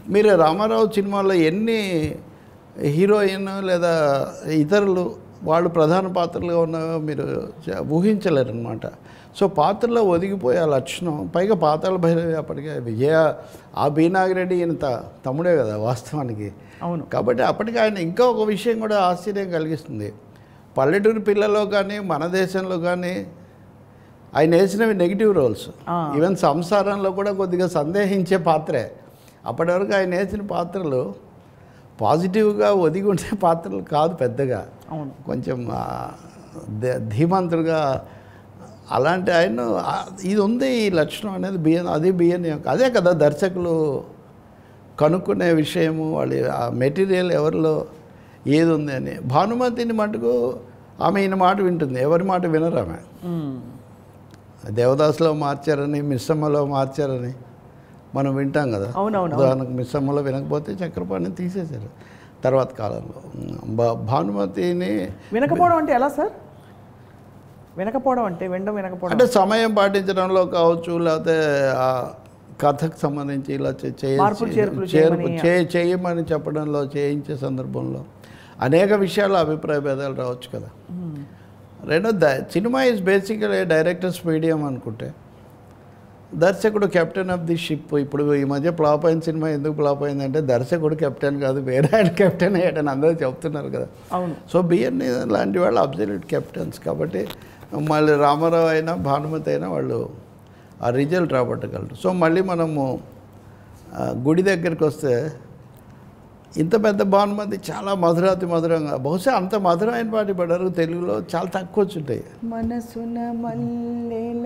Speaker 2: మీరు రామారావు సినిమాలో ఎన్ని హీరోయిన్ లేదా ఇతరులు వాళ్ళు ప్రధాన పాత్రలుగా ఉన్నాయో మీరు చ- ఊహించలేరనమాట సో పాత్రలో ఒదిగిపోయే ఆ లక్షణం పైగా పాతాళ భైరవి అప్పటికే విజయ ఆ బీనాగిరెడ్డి ఈయన త- తమ్ముడే కదా వాస్తవానికి
Speaker 1: అవును
Speaker 2: కాబట్టి అప్పటికి ఆయన ఇంకా ఒక విషయం కూడా ఆశ్చర్యం కలిగిస్తుంది పల్లెటూరు పిల్లల్లో కానీ మన దేశంలో కానీ ఆయన వేసినవి నెగిటివ్ రోల్స్
Speaker 1: ఆ.
Speaker 2: ఈవెన్ సంసారంలో కూడా కొద్దిగా సందేహించే పాత్రే అప్పటి వరకు ఆయన వేసిన పాత్రలు పాజిటివ్గా ఒదిగి ఉండే పాత్రలు కాదు పెద్దగా
Speaker 1: అవును
Speaker 2: కొంచెం ఆ, ధీ- ధీమంతుడుగా అలాంటి ఆయన ఆ, ఇది ఉంది ఈ లక్షణం అనేది బియ్యం అది బియ్యం అదే కదా దర్శకులు కనుక్కునే విషయము వాళ్ళ ఆ మెటీరియల్ ఎవరిలో ఏది ఉంది అని భానుమతిని మటుకు ఆమె ఈయన మాట వింటుంది ఎవరి మాట వినరు ఆమె
Speaker 1: మ్మ్.
Speaker 2: దేవదాసులో మార్చారని మిస్సమ్మలో మార్చారని మనం వింటాం కదా
Speaker 1: అవునవును, అవును.
Speaker 2: ఉదాహరణకు మిస్సమ్మలో వినకపోతే చక్రపాణిని తీసేశారు తర్వాత కాలంలో భా- భానుమతిని
Speaker 1: వినకపోవడం అంటే ఎలా సార్ వినకపోవడం అంటే వినడం వినకపోవడం
Speaker 2: అంటే సమయం పాటించడంలో కావచ్చు లేకపోతే ఆ కథకు సంబంధించి ఇలా చే- చేయ-
Speaker 1: మార్పులు చేర్పులు
Speaker 2: చేర్పు
Speaker 1: చేయమని-
Speaker 2: చే- చేయమని చెప్పడంలో చేయించే సందర్భంలో అనేక విషయాలు అభిప్రాయ భేదాలు రావచ్చు కదా రెండో the cinema is basically directors medium అనుకుంటే దర్శకుడు కెప్టెన్ ఆఫ్ ది షిప్ ఇప్పుడు ఈ మధ్య ఫ్లాప్ అయిన సినిమా ఎందుకు ఫ్లాప్ అయిందంటే దర్శకుడు కెప్టెన్ కాదు వేరే ఆయన కెప్టెన్ అయ్యాడని అందరూ చెప్తున్నారు కదా
Speaker 1: అవును
Speaker 2: సో బిఎన్ లాంటి వాళ్ళు అబ్సల్యూట్ కెప్టెన్స్ కాబట్టి మళ్ళీ రామారావు అయినా భానుమతి అయినా వాళ్ళు ఆ రిజల్ట్ రాబట్టగలరు సో మళ్ళీ మనము ఆ, గుడి దగ్గరికి వస్తే ఇంత పెద్ద భానుమతి చాలా మధురాతి మధురంగా బహుశా అంత మధురమైన పాటి పడరు తెలుగులో చాలా తక్కువ వచ్చుంటాయి
Speaker 1: మనసున మల్లెల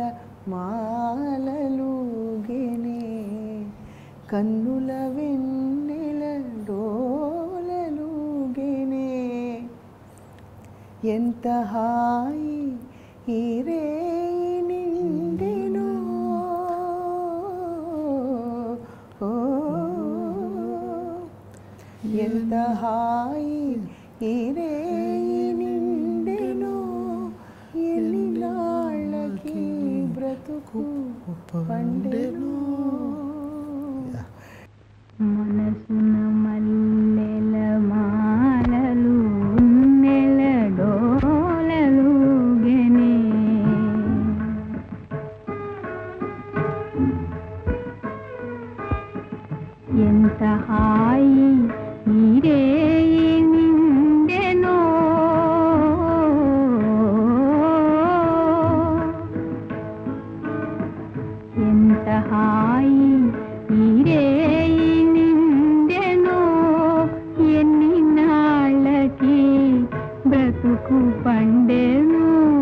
Speaker 1: మాలలుగెనే కన్నుల వెన్నెల డోలలుగెనే ఎంత హాయి ఈ రేయి నిండెనో ఓ, ఎంత హాయి ఈ రేయి నిండెనో ఎన్ని నాళ్ళకి బ్రతుకు పండెను
Speaker 7: మనసున మల్లెల మాలలు నెల డోలలు గెనే ఎంత హాయి ఈరే నిండెనో ఎంత హాయి ఈరే నిండెనో ఎన్ని నాళ్ళకి బ్రతుకు పండెను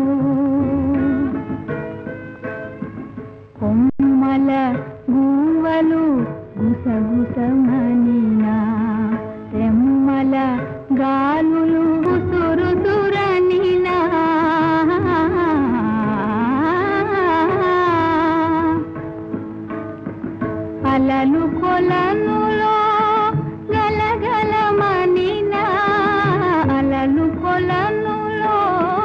Speaker 7: కొమ్మల గువ్వలు గుసగుసమనినా రెమ్మల గాలులు తురుతురనినా అలలు కొలనులో గలగలమనినా అలలు కొలనులో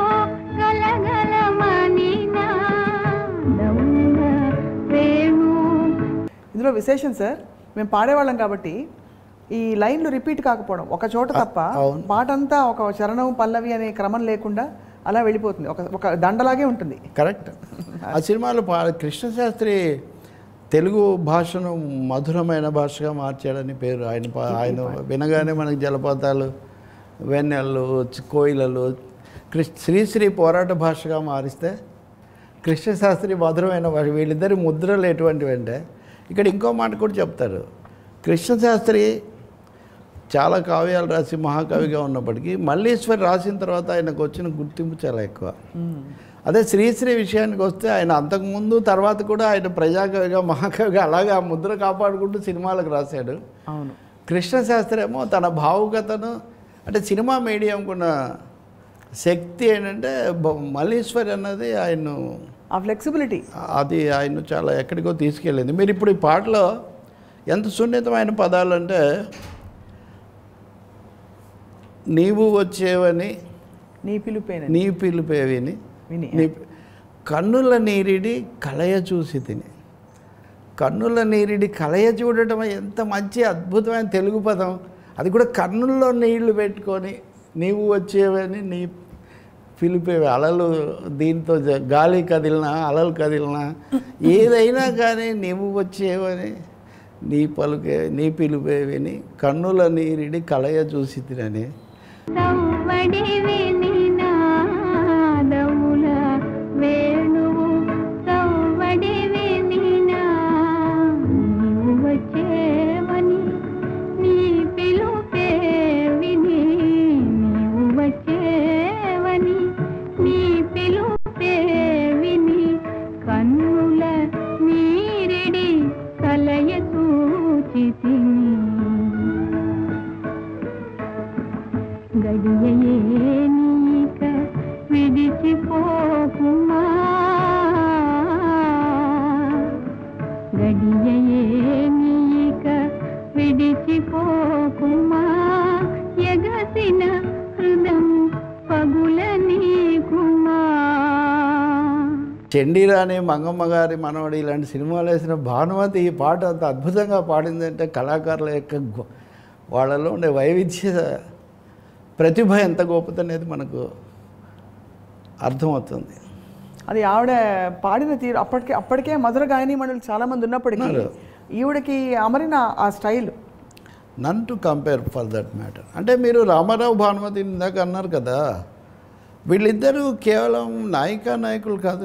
Speaker 7: గలగలమనినా దౌన వేణు
Speaker 1: ఇందులో విశేషం సార్ మేము పాడేవాళ్ళం కాబట్టి ఈ లైన్లు రిపీట్ కాకపోవడం ఒక చోట తప్ప
Speaker 2: అవును.
Speaker 1: పాట అంతా ఒక చరణం పల్లవి అనే క్రమం లేకుండా అలా వెళ్ళిపోతుంది ఒక ఒక దండలాగే ఉంటుంది
Speaker 2: కరెక్ట్ ఆ సినిమాలో పా కృష్ణశాస్త్రి తెలుగు భాషను మధురమైన భాషగా మార్చాడని పేరు ఆయన పా- ఆయన వినగానే మనకి జలపాతాలు వెన్నెళ్ళు చి- కోయిలలు కృష్ణ శ్రీశ్రీ పోరాట భాషగా మారిస్తే కృష్ణశాస్త్రి మధురమైన భాష వీళ్ళిద్దరి ముద్రలు ఎటువంటివి అంటే ఇక్కడ ఇంకో మాట కూడా చెప్తారు కృష్ణశాస్త్రి చాలా కావ్యాలు రాసి మహాకవిగా ఉన్నప్పటికీ మల్లీశ్వరి రాసిన తర్వాత ఆయనకు వచ్చిన గుర్తింపు చాలా ఎక్కువ అదే శ్రీశ్రీ విషయానికి వస్తే ఆయన అంతకుముందు తర్వాత కూడా ఆయన ప్రజాకవిగా మహాకవిగా అలాగే ఆ ముద్ర కాపాడుకుంటూ సినిమాలకు రాశాడు
Speaker 1: అవును
Speaker 2: కృష్ణశాస్త్రి ఏమో తన భావుకతను అంటే సినిమా మీడియంకున్న శక్తి ఏంటంటే బ- మల్లీశ్వరి అన్నది ఆయన
Speaker 1: ఆ ఫ్లెక్సిబిలిటీ
Speaker 2: అది ఆయన చాలా ఎక్కడికో తీసుకెళ్ళింది మీరు ఇప్పుడు ఈ పాటలో ఎంత సున్నితమైన పదాలు అంటే నీవు వచ్చేవని
Speaker 1: నీ పిలుపేన
Speaker 2: నీ పిలిపేవిని
Speaker 1: విని
Speaker 2: నీ కన్నుల నీరిడి కలయ చూసి తిని కన్నుల నీరిడి కలయ చూడటం ఎంత మంచి అద్భుతమైన తెలుగు పదం అది కూడా కన్నుల్లో నీళ్లు పెట్టుకొని నీవు వచ్చేవని నీ పిలిపేవి అలలు దీంతో జ- గాలి కదిలినా అలలు కదిలినా ఏదైనా కానీ నీవు వచ్చేవని నీ పలుకే నీ పిలిపేవిని కన్నుల నీరిడి కలయ చూసి తినని
Speaker 7: సవ్వడి వినినాదముల వేణువు సవ్వడి వినినా నీవు వచ్చేవని నీ పిలుపే విని నీవు వచ్చేవని నీ పిలుపే విని కన్నుల నీరిడి కలయ సూచితిని గడియయే నీక విడిచిపోకుమా గడియయే నీక విడిచిపోకుమా ఎగసిన హృదం పగుల నీకుమా
Speaker 2: చెండిరాని మంగమ్మ గారి మనవడి ఇలాంటి సినిమాలు వేసిన భానుమతి ఈ పాట అంత అద్భుతంగా పాడిందంటే కళాకారుల యొక్క గొ- వాళ్ళలో ఉండే వైవిధ్య ప్రతిభ ఎంత గొప్పదనేది మనకు అర్థమవుతుంది
Speaker 1: అది ఆవిడ పాడిన తీరు అప్పటికే అప్పటికే మధుర గాయని మండలి చాలా మంది ఉన్నప్పటికీ
Speaker 2: ఉన్నారు.
Speaker 1: ఈవిడకి అమరిన ఆ style
Speaker 2: none to compare for that matter అంటే మీరు రామారావు భానుమతి ఇందాక అన్నారు కదా వీళ్ళిద్దరూ కేవలం నాయికా నాయకులు కాదు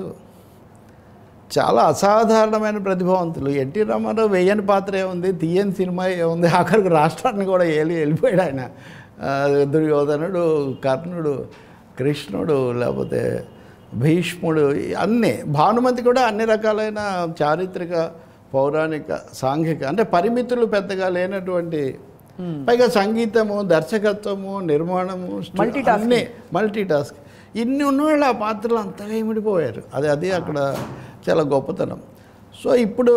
Speaker 2: చాలా అసాధారణమైన ప్రతిభావంతులు ఎన్టీ రామారావు వేయని పాత్ర ఏముంది తీయని సినిమా ఏముంది ఆఖరికి రాష్ట్రాన్ని కూడా ఏలి వెళ్ళిపోయాడు ఆయన ఆ, దుర్యోధనుడు కర్ణుడు కృష్ణుడు లేకపోతే భీష్ముడు ఈ అన్నీ భానుమతి కూడా అన్ని రకాలైన చారిత్రక పౌరాణిక సాంఘిక అంటే పరిమితులు పెద్దగా లేనటువంటి పైగా సంగీతము దర్శకత్వము నిర్మాణము
Speaker 1: Multitasking.
Speaker 2: అన్నీ మల్టీ టాస్క్ ఇన్ని ఉన్నవాళ్ళు ఆ పాత్రలు అంతగా ఇమిడిపోయారు అది అది అక్కడ చాలా గొప్పతనం సో ఇప్పుడు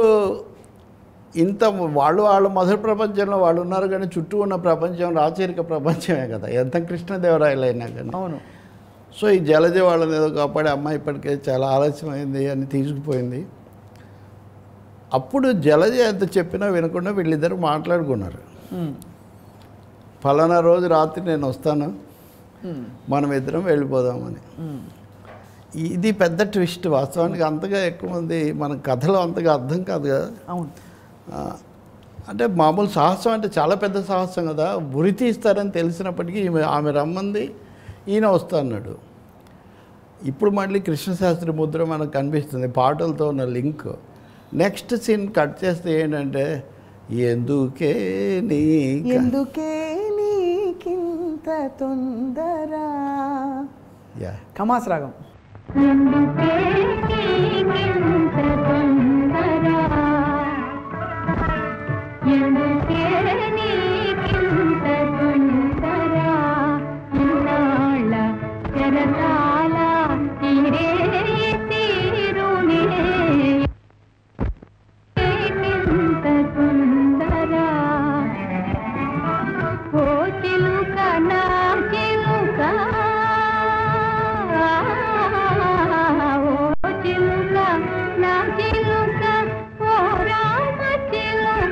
Speaker 2: ఇంత వాళ్ళు వాళ్ళ మొదటి ప్రపంచంలో వాళ్ళు ఉన్నారు కానీ చుట్టూ ఉన్న ప్రపంచం రాచరిక ప్రపంచమే కదా ఎంత కృష్ణదేవరాయలు అయినా కానీ
Speaker 1: అవును
Speaker 2: సో ఈ జలజ వాళ్ళని ఏదో కాపాడే అమ్మాయి ఇప్పటికే చాలా ఆలస్యమైంది అని తీసుకుపోయింది అప్పుడు జలజ ఎంత చెప్పినా వినకుండా వీళ్ళిద్దరు మాట్లాడుకున్నారు
Speaker 1: ఉమ్.
Speaker 2: ఫలానా రోజు రాత్రి నేను వస్తాను
Speaker 1: ఉమ్.
Speaker 2: మనం ఇద్దరం వెళ్ళిపోదామని
Speaker 1: ఉమ్.
Speaker 2: ఇది పెద్ద ట్విస్ట్ వాస్తవానికి అంతగా ఎక్కువ మంది మన కథలో అంతగా అర్థం కాదు కదా
Speaker 1: అవును
Speaker 2: ఆ, అంటే మామూలు సాహసం అంటే చాలా పెద్ద సాహసం కదా ఉరి తీస్తారని తెలిసినప్పటికీ ఈమె ఆమె రమ్మంది ఈయన వస్తా అన్నాడు ఇప్పుడు మళ్ళీ కృష్ణశాస్త్రి ముద్ర మనకు కనిపిస్తుంది పాటలతో ఉన్న లింక్ నెక్స్ట్ సీన్ కట్ చేస్తే ఏంటంటే ఎందుకే నీ
Speaker 1: ఎందుకే నీకింత తొందర
Speaker 2: యా
Speaker 1: కమాస్ రాగం
Speaker 7: ఎందుకే నీకింత తొందర ఎందుకే నీకింత తొందర ఇన్నాళ్ళ చెరసాల తీరే తీరునే నీకింత తొందర ఓ చిలుక నా చిలుక ఓ చిలుక నా చిలుక ఓ రామ చిలుక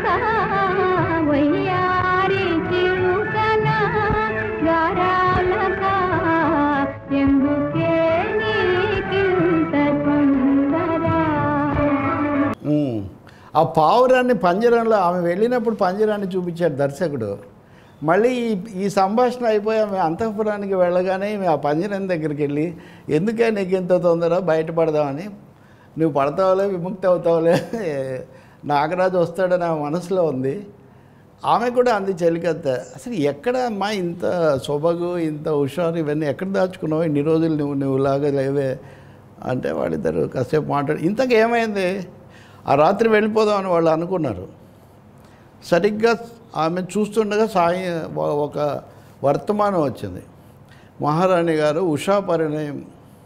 Speaker 7: వయ్యారి చిలుక నా గారాలక ఎందుకే నీకింత తొందర
Speaker 2: ఉమ్. ఆ పావురాన్ని పంజరంలో ఆమె వెళ్ళినప్పుడు పంజరాన్ని చూపించాడు దర్శకుడు మళ్ళీ ఈ ఈ సంభాషణ అయిపోయి ఆమె అంతఃపురానికి వెళ్ళగానే ఈమె ఆ పంజరం దగ్గరికి వెళ్ళి ఎందుకే నీకు ఇంత తొందర బయటపడదామని నువ్వు పడతావులే విముక్తి అవుతావులే నాగరాజు వస్తాడని ఆమె మనసులో ఉంది ఆమె కూడా అంది చెలికత్త అసలు ఎక్కడ అమ్మా ఇంత సొబగు ఇంత హుషారు ఇవన్నీ ఎక్కడ దాచుకున్నావు ఇన్ని రోజులు నువ్వు నువ్వులాగా లేవే అంటే వాళ్ళిద్దరు కాసేపు మాట్లాడి ఇంతకు ఏమైంది ఆ రాత్రి వెళ్ళిపోదామని వాళ్ళు అనుకున్నారు సరిగ్గా ఆమె చూస్తుండగా సాయి ఒ- ఒక వర్తమానం వచ్చింది మహారాణి గారు ఉషా పరిణయం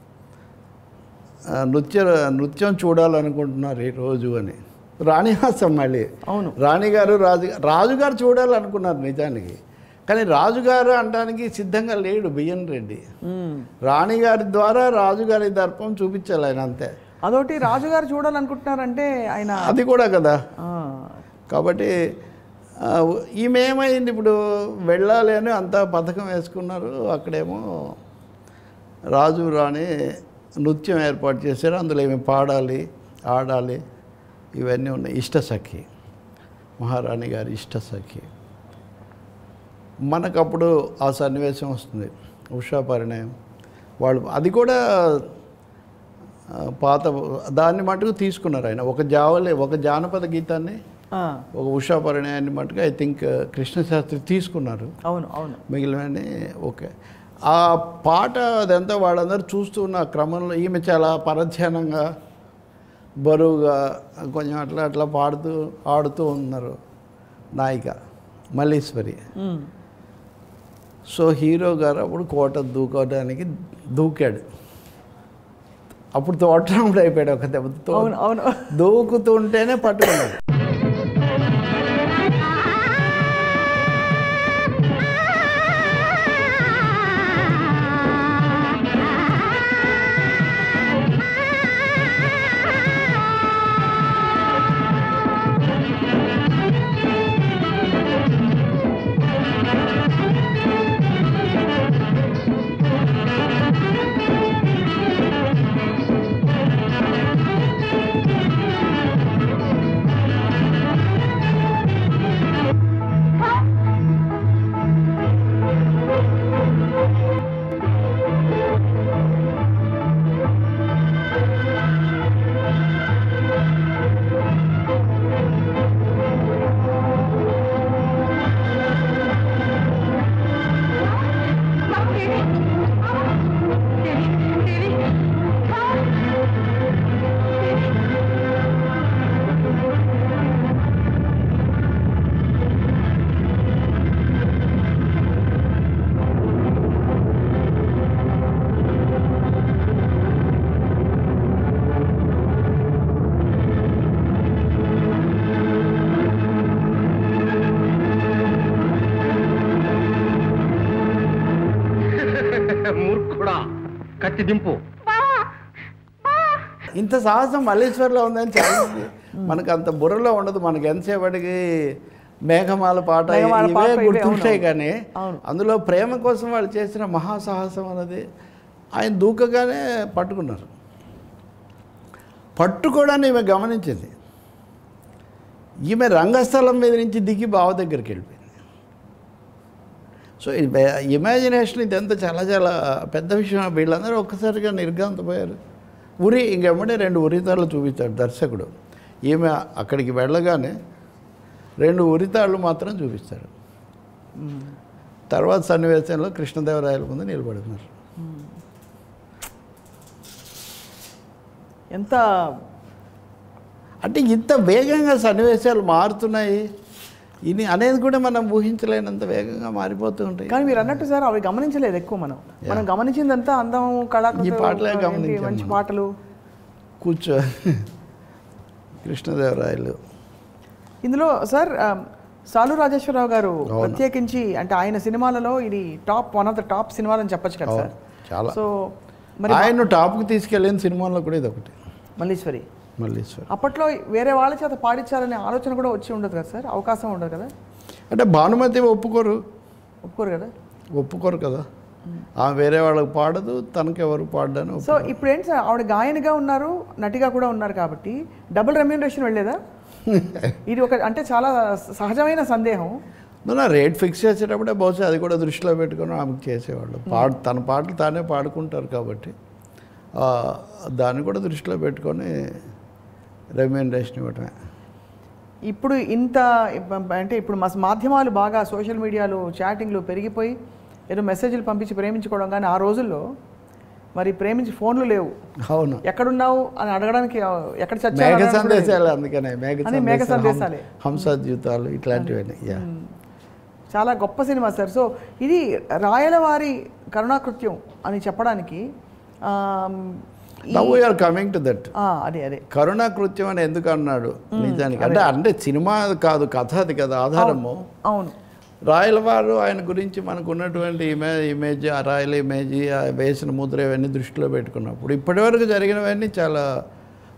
Speaker 2: ఆ, నృత్య నృత్యం చూడాలనుకుంటున్నారు ఈరోజు అని రాణిహాసం మళ్ళీ
Speaker 1: అవును.
Speaker 2: రాణిగారు రాజు రాజుగారు చూడాలనుకున్నారు నిజానికి కానీ రాజుగారు అనడానికి సిద్ధంగా లేడు బిఎన్ రెడ్డి
Speaker 1: ఉమ్.
Speaker 2: రాణిగారి ద్వారా రాజుగారి దర్పం చూపించాలి ఆయన అంతే
Speaker 1: అదొకటి రాజుగారు చూడాలనుకుంటున్నారంటే ఆయన
Speaker 2: అది కూడా కదా
Speaker 1: ఆ,
Speaker 2: కాబట్టి ఆ, ఈమె ఏమైంది ఇప్పుడు వెళ్ళాలి అని అంతా పథకం వేసుకున్నారు అక్కడేమో రాజు రాణి నృత్యం ఏర్పాటు చేశారు అందులో ఏమి పాడాలి ఆడాలి ఇవన్నీ ఉన్నాయి ఇష్టసఖి మహారాణి గారి ఇష్టసఖి మనకప్పుడు ఆ సన్నివేశం వస్తుంది ఉషా పరిణయం వాళ్ళు అది కూడా ఆ, పాత దాన్ని మటుకు తీసుకున్నారు ఆయన ఒక జావలి ఒక జానపద గీతాన్ని
Speaker 1: ఆ,
Speaker 2: ఒక ఉషా పరిణయాన్ని మటుకు ఐ థింక్ కృష్ణశాస్త్రి తీసుకున్నారు
Speaker 1: అవును అవును
Speaker 2: మిగిలినవన్నీ ఓకే ఆ పాట అదంతా వాళ్ళందరూ చూస్తూ ఉన్న క్రమంలో ఈమె చాలా పరధ్యానంగా బరువుగా కొంచెం అట్లా అట్లా పాడుతూ ఆడుతూ ఉన్నారు నాయిక మల్లీశ్వరి
Speaker 1: ఉమ్,
Speaker 2: సో హీరో గారు అప్పుడు కోట దూకోవడానికి దూకాడు అప్పుడు తోటరాముడు అయిపోయాడు ఒక దెబ్బతో
Speaker 1: అవును అవును
Speaker 2: దూకుతుంటేనే పట్టుకున్నాడు
Speaker 9: మూర్ఖుడా కత్తి దింపు
Speaker 2: ఇంత సాహసం మల్లేశ్వర్లో ఉందని చాలామంది మనకు అంత బుర్రలో ఉండదు మనకి ఎంతసేపటికి మేఘమాల పాట
Speaker 1: మేఘమాల
Speaker 2: ఇవే
Speaker 1: పాట ఇవే,
Speaker 2: గుర్తుంటాయి
Speaker 1: అవును.
Speaker 2: కానీ
Speaker 1: అవును.
Speaker 2: అందులో ప్రేమ కోసం వాళ్ళు చేసిన మహాసాహసం అన్నది ఆయన దూకగానే పట్టుకున్నారు పట్టుకోవడాన్ని ఈమె గమనించింది ఈమె రంగస్థలం మీద నుంచి దిగి బావ దగ్గరికి వెళ్ళిపోయింది సో ఇమాజినేషన్ ఇదంతా చాలా చాలా పెద్ద విషయం వీళ్ళందరూ ఒక్కసారిగా నిర్గాంతపోయారు ఉరి ఇంకెమ్మడే రెండు ఉరితాళ్ళు చూపించాడు దర్శకుడు ఈమె అక్కడికి వెళ్ళగానే రెండు ఉరితాళ్ళు మాత్రం చూపిస్తాడు తర్వాత సన్నివేశంలో కృష్ణదేవరాయల ముందు నిలబడుతున్నారు
Speaker 1: ఎంత
Speaker 2: అంటే ఇంత వేగంగా సన్నివేశాలు మారుతున్నాయి ఇది అనేది కూడా మనం ఊహించలేనంత వేగంగా మారిపోతూ ఉంటాయి
Speaker 1: కానీ మీరు అన్నట్టు సార్ అవి గమనించలేదు ఎక్కువ మనం మనం గమనించిందంతా అందం కళాకృతి
Speaker 2: ఈ పాటలే
Speaker 1: ఏంటి,
Speaker 2: గమనించాం
Speaker 1: మంచి
Speaker 2: మనం.
Speaker 1: పాటలు
Speaker 2: కూర్చో కృష్ణదేవరాయలు
Speaker 1: ఇందులో సార్ ఆ, సాలు రాజేశ్వరరావు గారు
Speaker 2: అవును.
Speaker 1: ప్రత్యేకించి అంటే ఆయన సినిమాలలో ఇది top one of the top సినిమాలు అని చెప్పొచ్చు కదా సార్
Speaker 2: అవును, చాలా.
Speaker 1: సో మరి
Speaker 2: ఆయన టాప్కి తీసుకెళ్ళిన సినిమాల్లో కూడా ఇది ఒకటి
Speaker 1: మల్లీశ్వరి
Speaker 2: మల్లీశ్వర్
Speaker 1: అప్పట్లో వేరే వాళ్ళ చేత పాడించాలనే ఆలోచన కూడా వచ్చి ఉండదు కదా సార్ అవకాశం ఉండదు కదా
Speaker 2: అంటే భానుమతి ఒప్పుకోరు
Speaker 1: ఒప్పుకోరు కదా
Speaker 2: ఒప్పుకోరు కదా ఆ వేరే వాళ్ళకి పాడదు తనకెవరు పాడని
Speaker 1: సో ఇప్పుడు ఏంటి సార్ ఆవిడ గాయనిగా ఉన్నారు నటిగా కూడా ఉన్నారు కాబట్టి డబుల్ రెమ్యూనరేషన్ వెళ్ళేదా ఇది ఒక అంటే చాలా సహజమైన సందేహం
Speaker 2: నా రేట్ ఫిక్స్ చేసేటప్పుడే బహుశా అది కూడా దృష్టిలో పెట్టుకొని ఆమెకు చేసేవాళ్ళు పాట తన పాటలు తానే పాడుకుంటారు కాబట్టి ఆ, దాన్ని కూడా దృష్టిలో పెట్టుకొని రెమ్యూనరేషన్ ఇవ్వటమే
Speaker 1: ఇప్పుడు ఇంత ఇప్ప- అంటే ఇప్పుడు మా మాధ్యమాలు బాగా సోషల్ మీడియాలో చాటింగ్లు పెరిగిపోయి ఏదో మెసేజ్లు పంపించి ప్రేమించుకోవడం కానీ ఆ రోజుల్లో మరి ప్రేమించి ఫోన్లు లేవు
Speaker 2: అవును
Speaker 1: ఎక్కడున్నావు అని అడగడానికి ఆ, ఎక్కడ చచ్చావు
Speaker 2: మేఘ
Speaker 1: అని అడగడం కూడా లేదు.
Speaker 2: సందేశాలు అందుకనే మేఘ
Speaker 1: అని మేఘ
Speaker 2: సందేశాలు హం-
Speaker 1: సందేశాలే.
Speaker 2: హంసద్యూతాలు ఇట్లాంటివన్నీ యా
Speaker 1: చాలా గొప్ప సినిమా సార్ సో ఇది రాయలవారి కరుణాకృత్యం అని చెప్పడానికి ఆమ్, ఈ-
Speaker 2: now you are coming to that
Speaker 1: ah, అదే అదే
Speaker 2: కరుణాకృత్యం అని ఎందుకు అన్నాడు నిజానికి అంటే అంటే సినిమా కాదు కథ అది కదా ఆధారము
Speaker 1: అవును
Speaker 2: రాయల వారు ఆయన గురించి మనకు ఉన్నటువంటి ఇమే ఇమేజ్ ఆ రాయల ఇమేజ్ ఆ వేసిన ముద్ర ఇవన్నీ దృష్టిలో పెట్టుకున్నప్పుడు ఇప్పటివరకు జరిగినవన్నీ చాలా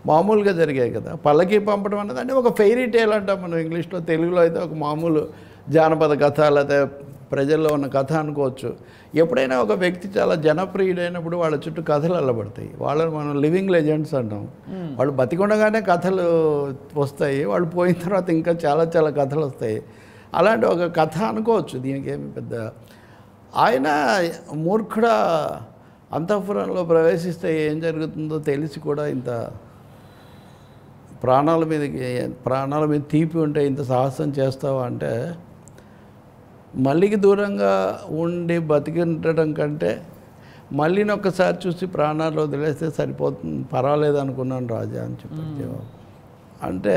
Speaker 2: మామూలుగా జరిగాయి కదా పల్లకి పంపడం అనేది అంటే ఒక ఫెయిరీ టేల్ అంటాం మనం ఇంగ్లీష్లో తెలుగులో అయితే ఒక మామూలు జానపద కథ లేకపోతే ప్రజల్లో ఉన్న కథ అనుకోవచ్చు ఎప్పుడైనా ఒక వ్యక్తి చాలా జనప్రియుడైనప్పుడు వాళ్ళ చుట్టూ కథలు అల్లబడతాయి వాళ్ళని మనం లివింగ్ లెజెండ్స్ అంటాం వాళ్ళు బతికుండగానే కథలు వస్తాయి వాళ్ళు పోయిన తర్వాత ఇంకా చాలా చాలా కథలు వస్తాయి అలాంటి ఒక కథ అనుకోవచ్చు దీనికి ఏమి పెద్ద ఆయన మూర్ఖుడా అంతఃపురంలో ప్రవేశిస్తే ఏం జరుగుతుందో తెలిసి కూడా ఇంత ప్రాణాల మీదకి ప్రాణాల మీద తీపి ఉంటే ఇంత సాహసం చేస్తావా అంటే మళ్ళీకి దూరంగా ఉండి బతికి ఉండటం కంటే మళ్ళీని ఒక్కసారి చూసి ప్రాణాలు వదిలేస్తే సరిపోతుంది పర్వాలేదు అనుకున్నాను రాజా అని చెప్పారు జవాబు అంటే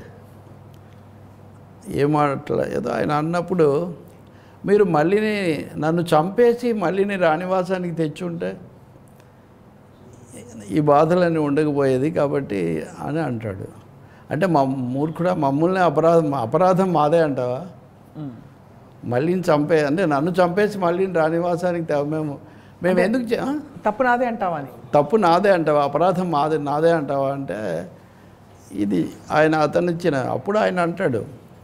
Speaker 2: ఏమాట్లా ఏదో ఆయన అన్నప్పుడు మీరు మళ్ళీని నన్ను చంపేసి మళ్ళీని రాణివాసానికి తెచ్చి ఉంటే ఈ బాధలన్నీ ఉండకపోయేది కాబట్టి అని అంటాడు అంటే మా మూర్ఖుడా మమ్మల్ని అపరాధం అపరాధం మాదే అంటావా మళ్ళీ చంపే అంటే నన్ను చంపేసి మళ్ళీ రాణివాసానికి తే- మేము మేము ఎందుకు చే- ఆ?
Speaker 1: తప్పు నాదే అంటావా అని
Speaker 2: తప్పు నాదే అంటావా అపరాధం మాదే నాదే అంటావా అంటే ఇది ఆయన అతను ఇచ్చిన అప్పుడు ఆయన అంటాడు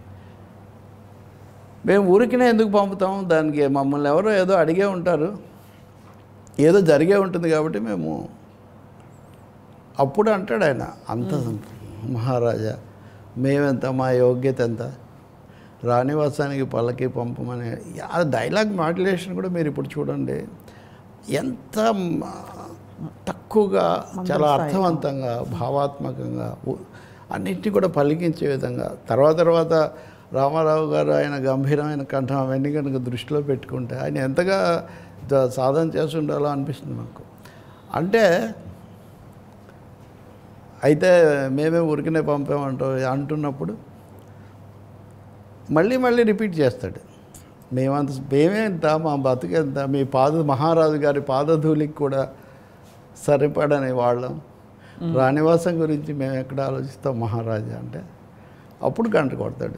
Speaker 2: మేము ఊరికినే ఎందుకు పంపుతాం దానికి మమ్మల్ని ఎవరో ఏదో అడిగే ఉంటారు ఏదో జరిగే ఉంటుంది కాబట్టి మేము అప్పుడు అంటాడు ఆయన అంత మహారాజా మేమెంత మా యోగ్యత ఎంత రాణివాసానికి పల్లకి పంపమని ఆ డైలాగ్ మాడ్యులేషన్ కూడా మీరు ఇప్పుడు చూడండి ఎంత మ- తక్కువగా చాలా అర్థవంతంగా భావాత్మకంగా ఉ- అన్నిటినీ కూడా పలికించే విధంగా తర్వాత తర్వాత రామారావు గారు ఆయన గంభీరమైన కంఠం అవన్నీ కనుక దృష్టిలో పెట్టుకుంటే ఆయన ఎంతగా ద- సాధన చేసి ఉండాలో అనిపిస్తుంది నాకు అంటే అయితే మేమే ఊరికనే పంపామంటూ అంటున్నప్పుడు మళ్ళీ మళ్ళీ రిపీట్ చేస్తాడు మేమంత మేమే ఎంత మా బతుకెంత మీ పాద మహారాజు గారి పాదధూలికి కూడా సరిపడని వాళ్ళం రాణివాసం గురించి మేము ఎక్కడ ఆలోచిస్తాం మహారాజా అంటే అప్పుడు గంట కొడతాడు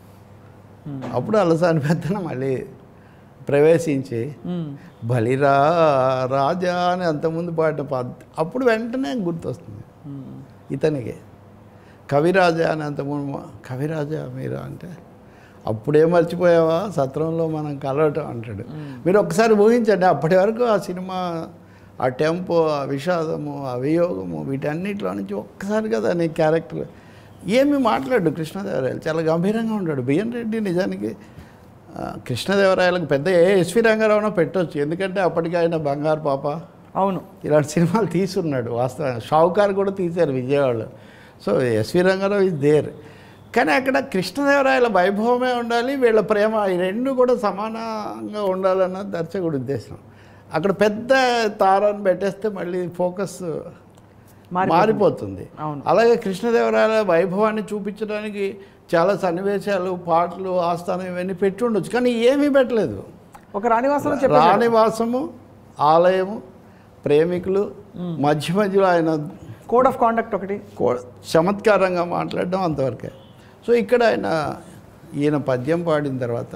Speaker 2: అప్పుడు అలసాని పెద్దన మళ్ళీ ప్రవేశించి బలిరా రాజా అని అంతకుముందు పాడిన పాద అప్పుడు వెంటనే గుర్తొస్తుంది ఇతనికి కవిరాజా అని అంతకుముందు కవిరాజా మీరు అంటే అప్పుడే మర్చిపోయావా సత్రంలో మనం కలవటం అంటాడు మీరు ఒకసారి ఊహించండి అప్పటి వరకు ఆ సినిమా ఆ టెంపో ఆ విషాదము ఆ వియోగము వీటన్నిటిలో నుంచి ఒక్కసారి కదా నీ క్యారెక్టర్ ఏమి మాట్లాడు కృష్ణదేవరాయలు చాలా గంభీరంగా ఉంటాడు బిఎన్ రెడ్డి నిజానికి ఆ, కృష్ణదేవరాయలకు పెద్ద ఏ ఎస్వి రంగారావునో పెట్టొచ్చు ఎందుకంటే అప్పటికి ఆయన బంగారు పాప
Speaker 1: అవును
Speaker 2: ఇలాంటి సినిమాలు తీసున్నాడు వాస్తవంగా షావుకార్ కూడా తీశారు విజయవాడలో so S V Ranga Rao is there కానీ అక్కడ కృష్ణదేవరాయల వైభవమే ఉండాలి వీళ్ళ ప్రేమ ఈ రెండు కూడా సమానంగా ఉండాలన్నది దర్శకుడి ఉద్దేశం అక్కడ పెద్ద తారాన్ని పెట్టేస్తే మళ్ళీ ఫోకస్
Speaker 1: మారిపోతుంది.
Speaker 2: మారిపోతుంది
Speaker 1: అవును.
Speaker 2: అలాగే కృష్ణదేవరాయల వైభవాన్ని చూపించడానికి చాలా సన్నివేశాలు పాటలు ఆస్థానం ఇవన్నీ పెట్టి ఉండొచ్చు కానీ ఏమీ పెట్టలేదు
Speaker 1: ఒక రాణివాసంలో చెప్పారు
Speaker 2: రాణివాసము ఆలయము ప్రేమికులు మధ్య మధ్యలో ఆయన
Speaker 1: కోడ్ ఆఫ్ కాండక్ట్ ఒకటి
Speaker 2: కో- చమత్కారంగా మాట్లాడడం అంతవరకే సో ఇక్కడ ఆయన ఈయన పద్యం పాడిన తర్వాత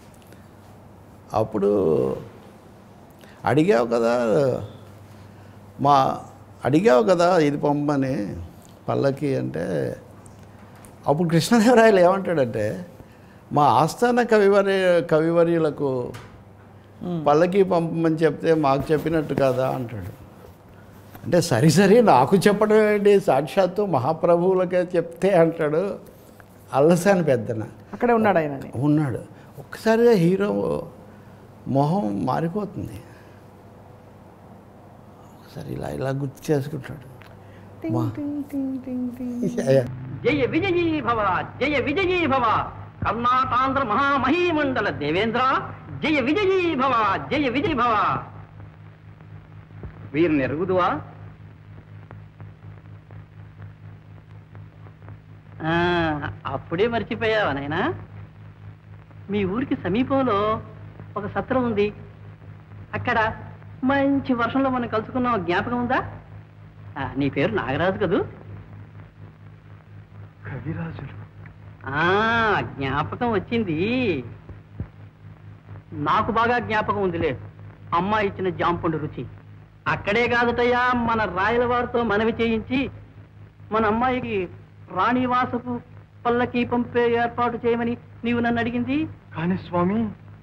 Speaker 2: అప్పుడు అడిగావు కదా మా అడిగావు కదా ఇది పంపని పల్లకి అంటే అప్పుడు కృష్ణదేవరాయలు ఏమంటాడంటే మా ఆస్థాన కవివర్య కవివర్యులకు పల్లకి పంపమని చెప్తే మాకు చెప్పినట్టు కదా అంటాడు అంటే సరి సరి నాకు చెప్పడం ఏంటి సాక్షాత్తు మహాప్రభువులకే చెప్తే అంటాడు అల్లసాని పెద్దన
Speaker 1: అక్కడే ఉన్నాడు ఆయన అని.
Speaker 2: ఉన్నాడు ఒక్కసారిగా హీరో మొహం మారిపోతుంది ఒకసారి ఇలా ఇలా గుర్తు చేసుకుంటాడు మా యా.
Speaker 5: జయ విజయీ భవ జయ విజయీ భవ కర్ణాటాంధ్ర మహామహీమండల దేవేంద్ర జయ విజయీ భవ జయ విజయీ భవ
Speaker 3: వీరిని ఎరుగుదువా
Speaker 5: ఆ, అప్పుడే మర్చిపోయావా నాయనా మీ ఊరికి సమీపంలో ఒక సత్రం ఉంది అక్కడ మంచి వర్షంలో మనం కలుసుకున్నాం జ్ఞాపకం ఉందా ఆ, నీ పేరు నాగరాజు కదూ
Speaker 4: కవిరాజులు
Speaker 5: ఆ జ్ఞాపకం వచ్చింది నాకు బాగా జ్ఞాపకం ఉందిలే అమ్మ ఇచ్చిన జాంపండు రుచి అక్కడే కాదుటయ్యా మన రాయల వారితో మనవి చేయించి మన అమ్మాయికి రాణివాసపు పల్లకి పంపే ఏర్పాటు చేయమని నీవు నన్ను అడిగింది
Speaker 4: కానీ స్వామి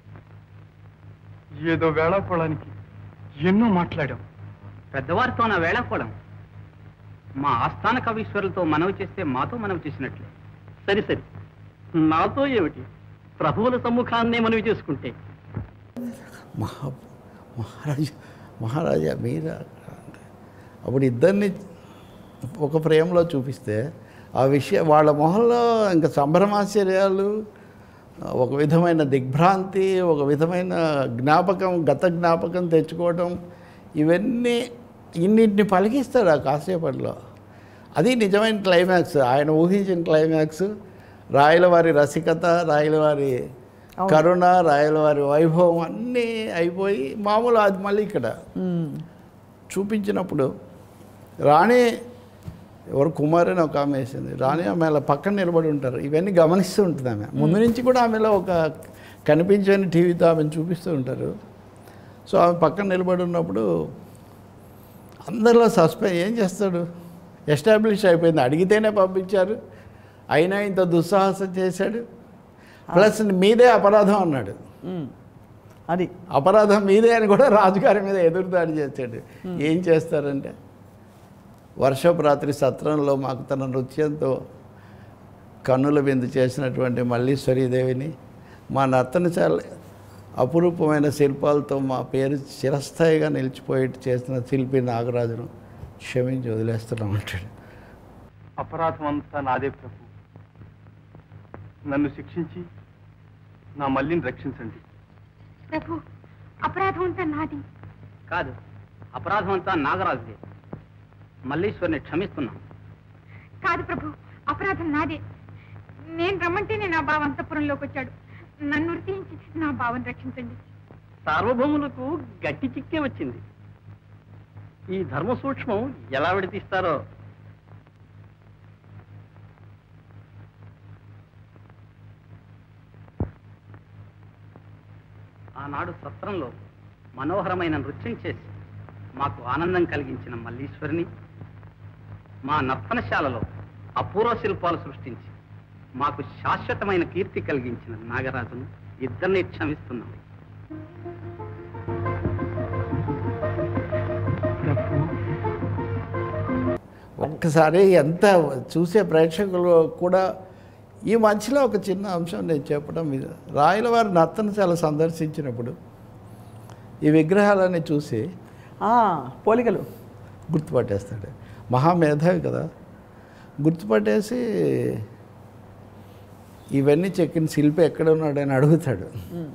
Speaker 4: ఏదో వేళాకోళానికి ఎన్నో మాట్లాడాం
Speaker 3: పెద్దవారితో నా వేళాకోళం మా ఆస్థాన కవీశ్వరులతో మనవి చేస్తే మాతో మనవి చేసినట్లే
Speaker 5: సరి సరి నాతో ఏమిటి ప్రభువుల సమ్ముఖాన్నే మనవి చేసుకుంటే
Speaker 2: మహా మహారాజా మహారాజా మీరా అప్పుడు ఇద్దరిని ఒక ఫ్రేమ్లో చూపిస్తే ఆ విషయం వాళ్ళ మొహంలో ఇంకా సంభ్రమాశ్చర్యాలు ఒక విధమైన దిగ్భ్రాంతి ఒక విధమైన జ్ఞాపకం గత జ్ఞాపకం తెచ్చుకోవడం ఇవన్నీ ఇన్నింటిని పలికిస్తాడు ఆ కాసేపట్లో అది నిజమైన క్లైమాక్స్ ఆయన ఊహించిన క్లైమాక్స్ రాయలవారి రసికత రాయలవారి కరుణ రాయలవారి వైభవం అన్నీ అయిపోయి మామూలు అది మళ్ళీ ఇక్కడ చూపించినప్పుడు రాణి ఎవరు కుమార్ అని ఒక ఆమె వేసింది రాణి ఆమె అలా పక్కన నిలబడి ఉంటారు ఇవన్నీ గమనిస్తూ ఉంటుంది ఆమె ముందు నుంచి కూడా ఆమెలో ఒక కనిపించని టీవీతో ఆమెను చూపిస్తూ ఉంటారు సో ఆమె పక్కన నిలబడి ఉన్నప్పుడు అందరిలో సస్పె ఏం చేస్తాడు ఎస్టాబ్లిష్ అయిపోయింది అడిగితేనే పంపించారు అయినా ఇంత దుస్సాహసం చేశాడు ప్లస్ మీదే అపరాధం అన్నాడు
Speaker 1: ఉమ్. అది
Speaker 2: అపరాధం మీదే అని కూడా రాజుగారి మీద ఎదురుదాడి చేశాడు ఏం చేస్తారంటే వర్షపు రాత్రి సత్రంలో మాకు తన నృత్యంతో కన్నుల విందు చేసినటువంటి మల్లీశ్వరీదేవిని మా నర్తనశాల అపురూపమైన శిల్పాలతో మా పేరు చిరస్థాయిగా నిలిచిపోయేట్టు చేసిన శిల్పి నాగరాజును క్షమించి వదిలేస్తున్నాం అంటాడు
Speaker 4: అపరాధం అంతా నాదే ప్రభు నన్ను శిక్షించి నా మల్లిని రక్షించండి
Speaker 7: ప్రభు అపరాధం అంతా నాది
Speaker 3: కాదు అపరాధం అంతా నాగరాజుదే మల్లీశ్వరిని క్షమిస్తున్నాం
Speaker 7: కాదు ప్రభు అపరాధం నాదే నేను రమ్మంటేనే నా బావ అంతఃపురంలోకి వచ్చాడు నన్ను వృత్తించి నా బావని రక్షించండి
Speaker 5: సార్వభౌములకు గట్టి చిక్కే వచ్చింది ఈ ధర్మ సూక్ష్మం ఎలా విడతీస్తారో
Speaker 3: ఆనాడు సత్రంలో మనోహరమైన నృత్యం చేసి మాకు ఆనందం కలిగించిన మల్లీశ్వరిని మా నర్తనశాలలో అపూర్వ శిల్పాలు సృష్టించి మాకు శాశ్వతమైన కీర్తి కలిగించిన నాగరాజును ఇద్దరిని క్షమిస్తున్నాం
Speaker 2: ఒక్కసారి ఎంత చూసే ప్రేక్షకులు కూడా ఈ మధ్యలో ఒక చిన్న అంశం నేను చెప్పడం మీద రాయలవారి నర్తనశాల సందర్శించినప్పుడు ఈ విగ్రహాలన్నీ చూసి
Speaker 1: ఆ, పోలికలు
Speaker 2: గుర్తుపట్టేస్తాడు మహామేధావి కదా గుర్తుపట్టేసి ఇవన్నీ చెక్కిన శిల్పి ఎక్కడ ఉన్నాడని అడుగుతాడు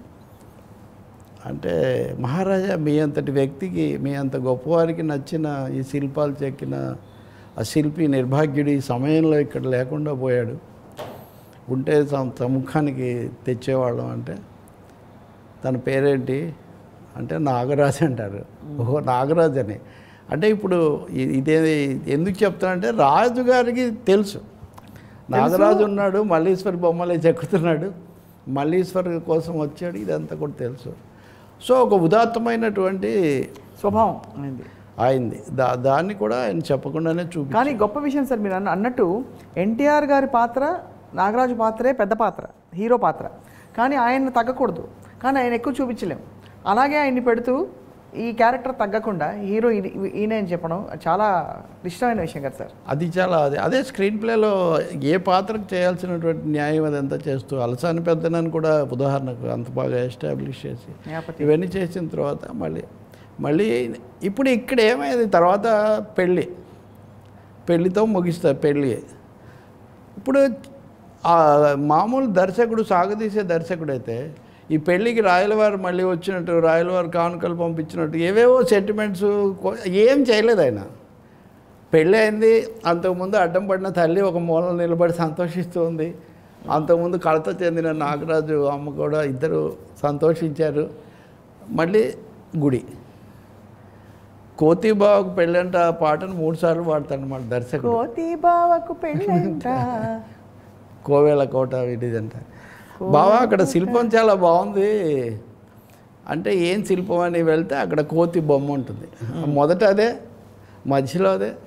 Speaker 2: అంటే మహారాజా మీ అంతటి వ్యక్తికి మీ అంత గొప్పవారికి నచ్చిన ఈ శిల్పాలు చెక్కిన ఆ శిల్పి నిర్భాగ్యుడు ఈ సమయంలో ఇక్కడ లేకుండా పోయాడు ఉంటే సం- సముఖానికి తెచ్చేవాళ్ళం అంటే తన పేరేంటి అంటే నాగరాజు అంటారు ఓహో నాగరాజు అని అంటే ఇప్పుడు ఇ- ఇదే ఎందుకు చెప్తానంటే రాజుగారికి తెలుసు నాగరాజు ఉన్నాడు మల్లీశ్వరి బొమ్మలే చెక్కుతున్నాడు మల్లీశ్వరి కోసం వచ్చాడు ఇదంతా కూడా తెలుసు సో ఒక ఉదాత్తమైనటువంటి
Speaker 1: స్వభావం అనేది
Speaker 2: ఆయనది దా దాన్ని కూడా ఆయన చెప్పకుండానే చూపి
Speaker 1: కానీ గొప్ప విషయం సార్ మీరు అన్న అన్నట్టు ఎన్టీఆర్ గారి పాత్ర నాగరాజు పాత్రే పెద్ద పాత్ర హీరో పాత్ర కానీ ఆయన తగ్గకూడదు కానీ ఆయన ఎక్కువ చూపించలేం అలాగే ఆయన్ని పెడుతూ ఈ క్యారెక్టర్ తగ్గకుండా హీరో ఇది- ఈయన అని చెప్పడం చాలా ఇష్టమైన విషయం కదా సార్
Speaker 2: అది చాలా అదే అదే స్క్రీన్ ప్లేలో ఏ పాత్రకు చేయాల్సినటువంటి న్యాయం అదంతా చేస్తూ అలసాని పెద్దనని కూడా ఉదాహరణకు అంత బాగా ఎస్టాబ్లిష్ చేసి
Speaker 1: నేపథ్యం.
Speaker 2: ఇవన్నీ చేసిన తర్వాత మళ్ళీ మళ్ళీ ఇప్పుడు ఇక్కడ ఏమైంది తర్వాత పెళ్ళి పెళ్ళితో ముగిస్తారు పెళ్ళి ఇప్పుడు ఆ మామూలు దర్శకుడు సాగదీసే దర్శకుడు అయితే ఈ పెళ్ళికి రాయలవారు మళ్ళీ వచ్చినట్టు రాయలవారు కానుకలు పంపించినట్టు ఏవేవో సెంటిమెంట్స్ ఏం చేయలేదు ఆయన పెళ్ళి అయింది అంతకుముందు అడ్డం పడిన తల్లి ఒక మూల నిలబడి సంతోషిస్తుంది అంతకుముందు కడత చెందిన నాగరాజు అమ్మ కూడా ఇద్దరు సంతోషించారు మళ్ళీ గుడి కోతిబావుకు పెళ్ళంట ఆ పాటను మూడు సార్లు పాడతాడు అన్నమాట దర్శకుడు
Speaker 1: కోతి బావకు పెళ్ళంట
Speaker 2: కోవేల కోట ఇదంట బావా అక్కడ శిల్పం చాలా బాగుంది అంటే ఏం శిల్పం అని వెళ్తే అక్కడ కోతి బొమ్మ ఉంటుంది మొదట అదే మధ్యలో అదే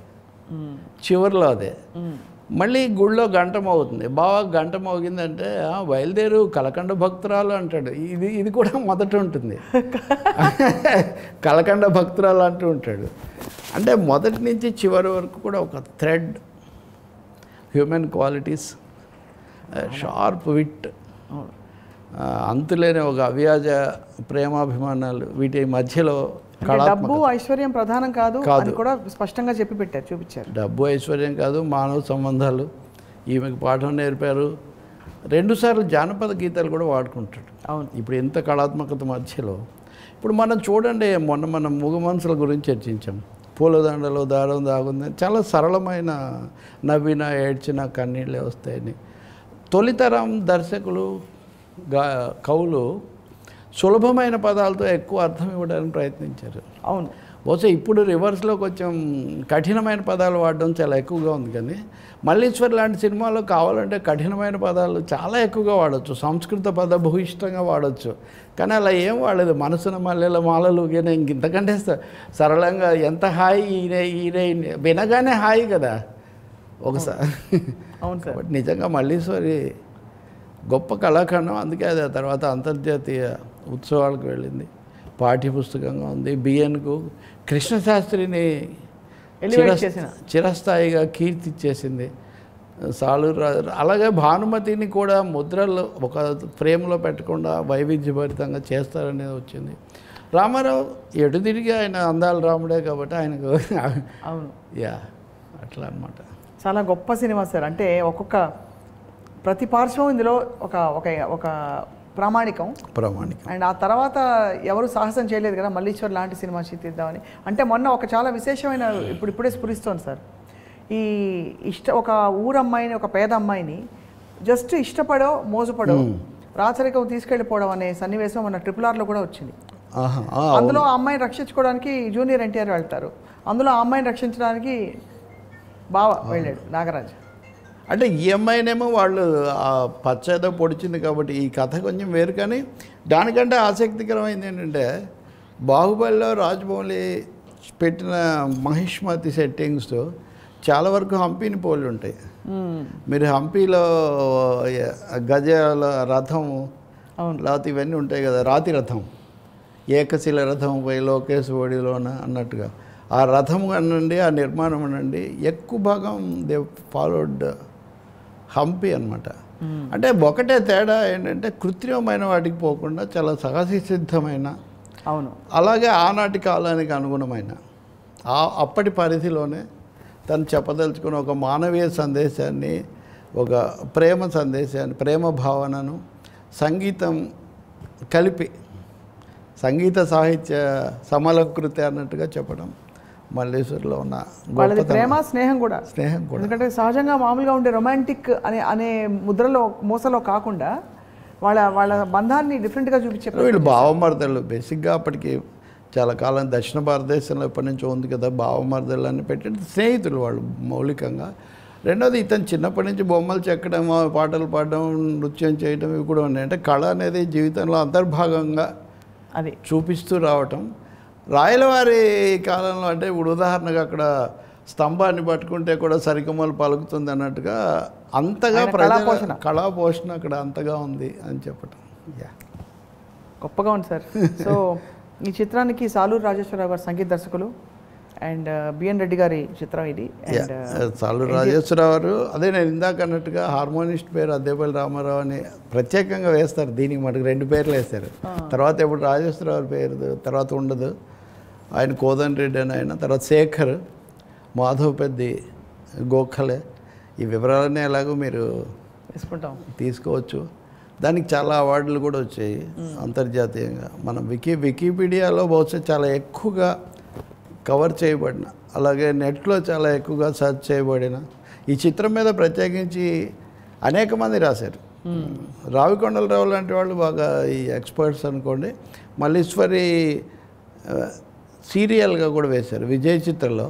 Speaker 2: చివరిలో అదే మళ్ళీ గుళ్ళో గంట మోగుతుంది బాగా గంట మోగిందంటే "ఆ, బయలుదేరు కలకండ భక్తురాలు అంటాడు ఇది ఇది కూడా మొదట ఉంటుంది కలకండ భక్తురాలు అంటూ ఉంటాడు అంటే మొదటి నుంచి చివరి వరకు కూడా ఒక thread human qualities sharp wit అంతులేని ఒక అవ్యాజ ప్రేమాభిమానాలు వీటి మధ్యలో
Speaker 1: అంటే
Speaker 2: కళాత్మక
Speaker 1: డబ్బు ఐశ్వర్యం ప్రధానం కాదు
Speaker 2: కాదు.
Speaker 1: అని కూడా స్పష్టంగా చెప్పి పెట్టారు చూపించారు
Speaker 2: డబ్బు ఐశ్వర్యం కాదు మానవ సంబంధాలు ఈమెకు పాఠం నేర్పారు రెండుసార్లు జానపద గీతాలు కూడా వాడుకుంటాడు
Speaker 1: అవును
Speaker 2: ఇప్పుడు ఎంత కళాత్మకత మధ్యలో ఇప్పుడు మనం చూడండి మొన్న మనం మూగ మనసుల గురించి చర్చించాం పూలదండలో దారం దాగుంది చాలా సరళమైన నవ్విన ఏడ్చిన కన్నీళ్ళే వస్తాయని తొలితరం దర్శకులు గా కవులు సులభమైన పదాలతో ఎక్కువ అర్థం ఇవ్వడానికి ప్రయత్నించారు
Speaker 1: అవును
Speaker 2: బహుశా ఇప్పుడు రివర్స్లో కొంచెం కఠినమైన పదాలు వాడడం చాలా ఎక్కువగా ఉంది కానీ మల్లీశ్వర్ లాంటి సినిమాలో కావాలంటే కఠినమైన పదాలు చాలా ఎక్కువగా వాడచ్చు సంస్కృత పద భూయిష్టంగా వాడచ్చు కానీ అలా ఏం వాడలేదు మనసున మల్లెల మాలలు ఈయన ఇంక ఇంతకంటే స- సరళంగా ఎంత హాయి ఈయన ఈయన వినగానే హాయి కదా ఒకసారి
Speaker 1: అవును సార్
Speaker 2: కాబట్టి నిజంగా మల్లీశ్వరి గొప్ప కళాఖండం అందుకే అది ఆ తర్వాత అంతర్జాతీయ ఉత్సవాలకు వెళ్ళింది పాఠ్యపుస్తకంగా ఉంది బిఎన్కు కృష్ణశాస్త్రిని
Speaker 1: Elevate
Speaker 2: చిరస్-
Speaker 1: చేసిన.
Speaker 2: చిరస్థాయిగా కీర్తిచ్చేసింది సాలూరు రా- అలాగే భానుమతిని కూడా ముద్రలు ఒక ఫ్రేమ్లో పెట్టకుండా వైవిధ్యభరితంగా చేస్తారనేది వచ్చింది రామారావు ఎటు తిరిగి ఆయన అందాల రాముడే కాబట్టి ఆయనకు
Speaker 1: అవును
Speaker 2: యా అట్లా అన్నమాట
Speaker 1: చాలా గొప్ప సినిమా సార్ అంటే ఒక్కొక్క ప్రతి పార్శ్వం ఇందులో ఒక ఒక ఒక ప్రామాణికం
Speaker 2: ప్రామాణికం
Speaker 1: అండ్ ఆ తర్వాత ఎవరు సాహసం చేయలేదు కదా మల్లీశ్వర్ లాంటి సినిమా తీద్దామని అంటే మొన్న ఒక చాలా విశేషమైన ఇప్పుడు ఇప్పుడే స్ఫురిస్తోంది సార్ ఈ ఇష్ట ఒక ఊరమ్మాయిని ఒక పేద అమ్మాయిని జస్ట్ ఇష్టపడో మోసపడో రాచరికం తీసుకెళ్ళిపోవడం అనే సన్నివేశం మన ట్రిపుల్ ఆర్లో కూడా వచ్చింది
Speaker 2: ఆహా, ఆ,
Speaker 1: అందులో ఆ అమ్మాయిని రక్షించుకోవడానికి జూనియర్ ఎన్టీఆర్ వెళ్తారు అందులో ఆ అమ్మాయిని రక్షించడానికి బావ వెళ్ళాడు నాగరాజ్
Speaker 2: అంటే ఈ అమ్మాయినేమో వాళ్ళు ఆ పచ్చ ఏదో పొడిచింది కాబట్టి ఈ కథ కొంచెం వేరు కానీ దానికంటే ఆసక్తికరమైంది ఏంటంటే బాహుబలిలో రాజమౌళి పెట్టిన మహిష్మతి సెట్టింగ్స్ చాలా వరకు హంపీని పోలి ఉంటాయి మీరు హంపీలో గజాల రథం
Speaker 1: అవును.
Speaker 2: లేకపోతే ఇవన్నీ ఉంటాయి కదా రాతి రథం ఏకశిల రథం పై లోకేశ్ ఓడిలోన అన్నట్టుగా ఆ రథం అనండి ఆ నిర్మాణం అనండి ఎక్కువ భాగం దే ఫాలోడ్ హంపి అన్నమాట అంటే ఒకటే తేడా ఏంటంటే కృత్రిమమైన వాటికి పోకుండా చాలా సహజ సిద్ధమైన
Speaker 1: అవును
Speaker 2: అలాగే ఆనాటి కాలానికి అనుగుణమైన ఆ అప్పటి పరిధిలోనే తను చెప్పదలుచుకున్న ఒక మానవీయ సందేశాన్ని ఒక ప్రేమ సందేశాన్ని ప్రేమ భావనను సంగీతం కలిపి సంగీత సాహిత్య సమలకృతి అన్నట్టుగా చెప్పడం మల్లేశ్వరిలో ఉన్న
Speaker 1: వాళ్ళది
Speaker 2: గొప్పతనం.
Speaker 1: ప్రేమ స్నేహం కూడా
Speaker 2: స్నేహం కూడా
Speaker 1: ఎందుకంటే సహజంగా మామూలుగా ఉండే రొమాంటిక్ అనే అనే ముద్రలో మూసలో కాకుండా వాళ్ళ వాళ్ళ బంధాన్ని డిఫరెంట్గా చూపించే
Speaker 2: వీళ్ళు భావమర్దలు బేసిక్గా అప్పటికి చాలా కాలం దక్షిణ భారతదేశంలో ఎప్పటి నుంచో ఉంది కదా భావమర్దలు అని పెట్టి స్నేహితులు వాళ్ళు మౌలికంగా రెండోది ఇతను చిన్నప్పటి నుంచి బొమ్మలు చెక్కడం పాటలు పాడడం నృత్యం చేయడం ఇవి కూడా ఉన్నాయి అంటే కళ అనేది జీవితంలో అంతర్భాగంగా
Speaker 1: అది
Speaker 2: చూపిస్తూ రావటం రాయలవారి కాలంలో అంటే ఇప్పుడు ఉదాహరణగా అక్కడ స్తంభాన్ని పట్టుకుంటే కూడా సరిగమలు పలుకుతుంది అన్నట్టుగా అంతగా
Speaker 1: ఆయన
Speaker 2: ప్రజల
Speaker 1: కళాపోషణ.
Speaker 2: కళాపోషణ అక్కడ అంతగా ఉంది అని చెప్పటం యా
Speaker 1: గొప్పగా ఉంది సార్ సో ఈ చిత్రానికి సాలూరు రాజేశ్వరరావు గారు సంగీత దర్శకులు అండ్ బిఎన్ రెడ్డి గారి చిత్రం ఇది అండ్
Speaker 2: చాలు రాజేశ్వరరావు గారు అదే నేను ఇందాక అన్నట్టుగా హార్మోనిస్ట్ పేరు అద్దేపల్లి రామారావు అని ప్రత్యేకంగా వేస్తారు దీనికి మటుకు రెండు పేర్లు వేస్తారు తర్వాత ఎప్పుడు రాజేశ్వరరావు గారి పేరు తర్వాత ఉండదు ఆయన కోదన్ రెడ్డి అని ఆయన తర్వాత శేఖర్ మాధవ్ పెద్ది గోఖలే ఈ వివరాలన్నీ ఎలాగో మీరు
Speaker 1: తీసుకుంటాం
Speaker 2: తీసుకోవచ్చు దానికి చాలా అవార్డులు కూడా వచ్చాయి అంతర్జాతీయంగా మనం వికీ వికీపీడియాలో బహుశా చాలా ఎక్కువగా కవర్ చేయబడిన అలాగే నెట్లో చాలా ఎక్కువగా సెర్చ్ చేయబడిన ఈ చిత్రం మీద ప్రత్యేకించి అనేక మంది రాశారు రావికొండలరావు లాంటి వాళ్ళు బాగా ఈ ఎక్స్పర్ట్స్ అనుకోండి మల్లీశ్వరి ఆ, సీరియల్గా కూడా వేశారు విజయ్ చిత్రలో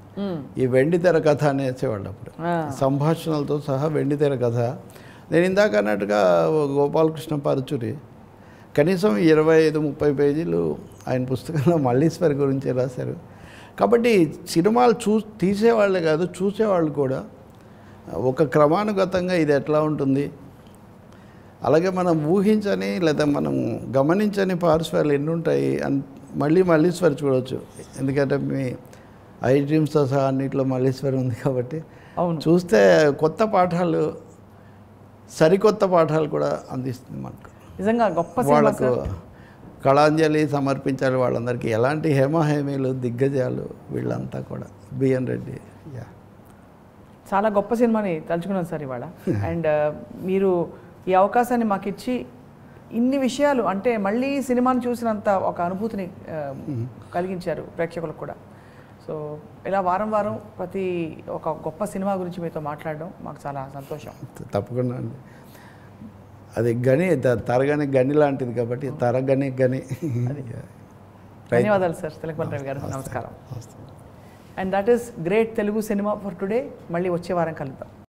Speaker 2: ఈ వెండి తెర కథ అనేసేవాళ్ళు అప్పుడు సంభాషణలతో సహా వెండి తెర కథ నేను ఇందాక అన్నట్టుగా గోపాలకృష్ణ పరచురి కనీసం ఇరవై ఐదు ముప్పై పేజీలు ఆయన పుస్తకంలో మల్లీశ్వరి గురించి రాశారు కాబట్టి సినిమాలు చూ తీసేవాళ్ళే కాదు చూసేవాళ్ళు కూడా ఒక క్రమానుగతంగా ఇది ఎట్లా ఉంటుంది అలాగే మనం ఊహించని లేదా మనం గమనించని పార్శ్వాలు ఎన్ని ఉంటాయి అని మళ్ళీ మల్లీశ్వరి చూడవచ్చు ఎందుకంటే మీ ఐ డ్రీమ్స్తో సహా అన్నింటిలో మల్లీశ్వరి ఉంది కాబట్టి
Speaker 1: అవును
Speaker 2: చూస్తే కొత్త పాఠాలు సరికొత్త పాఠాలు కూడా అందిస్తుంది మనకు
Speaker 1: నిజంగా గొప్ప సినిమా
Speaker 2: వాళ్ళకు
Speaker 1: సార్
Speaker 2: కళాంజలి సమర్పించాలి వాళ్ళందరికీ ఎలాంటి హేమహేమీలు దిగ్గజాలు వీళ్ళంతా కూడా బిఎన్ రెడ్డి యా
Speaker 1: చాలా గొప్ప సినిమాని తలుచుకున్నాను సార్ ఇవాళ అండ్ మీరు ఈ అవకాశాన్ని మాకు ఇచ్చి ఇన్ని విషయాలు అంటే మళ్ళీ సినిమాని చూసినంత ఒక అనుభూతిని ఆ, కలిగించారు ప్రేక్షకులకు కూడా సో ఇలా వారం వారం ప్రతి ఒక గొప్ప సినిమా గురించి మీతో మాట్లాడడం మాకు చాలా సంతోషం
Speaker 2: తప్పకుండా అండి అది గని త- తరగని గని లాంటిది కాబట్టి తరగని గని
Speaker 1: ధన్యవాదాలు సార్ తిలకపల్లి రవి గారు నమస్కారం and that is great Telugu cinema for today మళ్ళీ వచ్చే వారం కలుద్దాం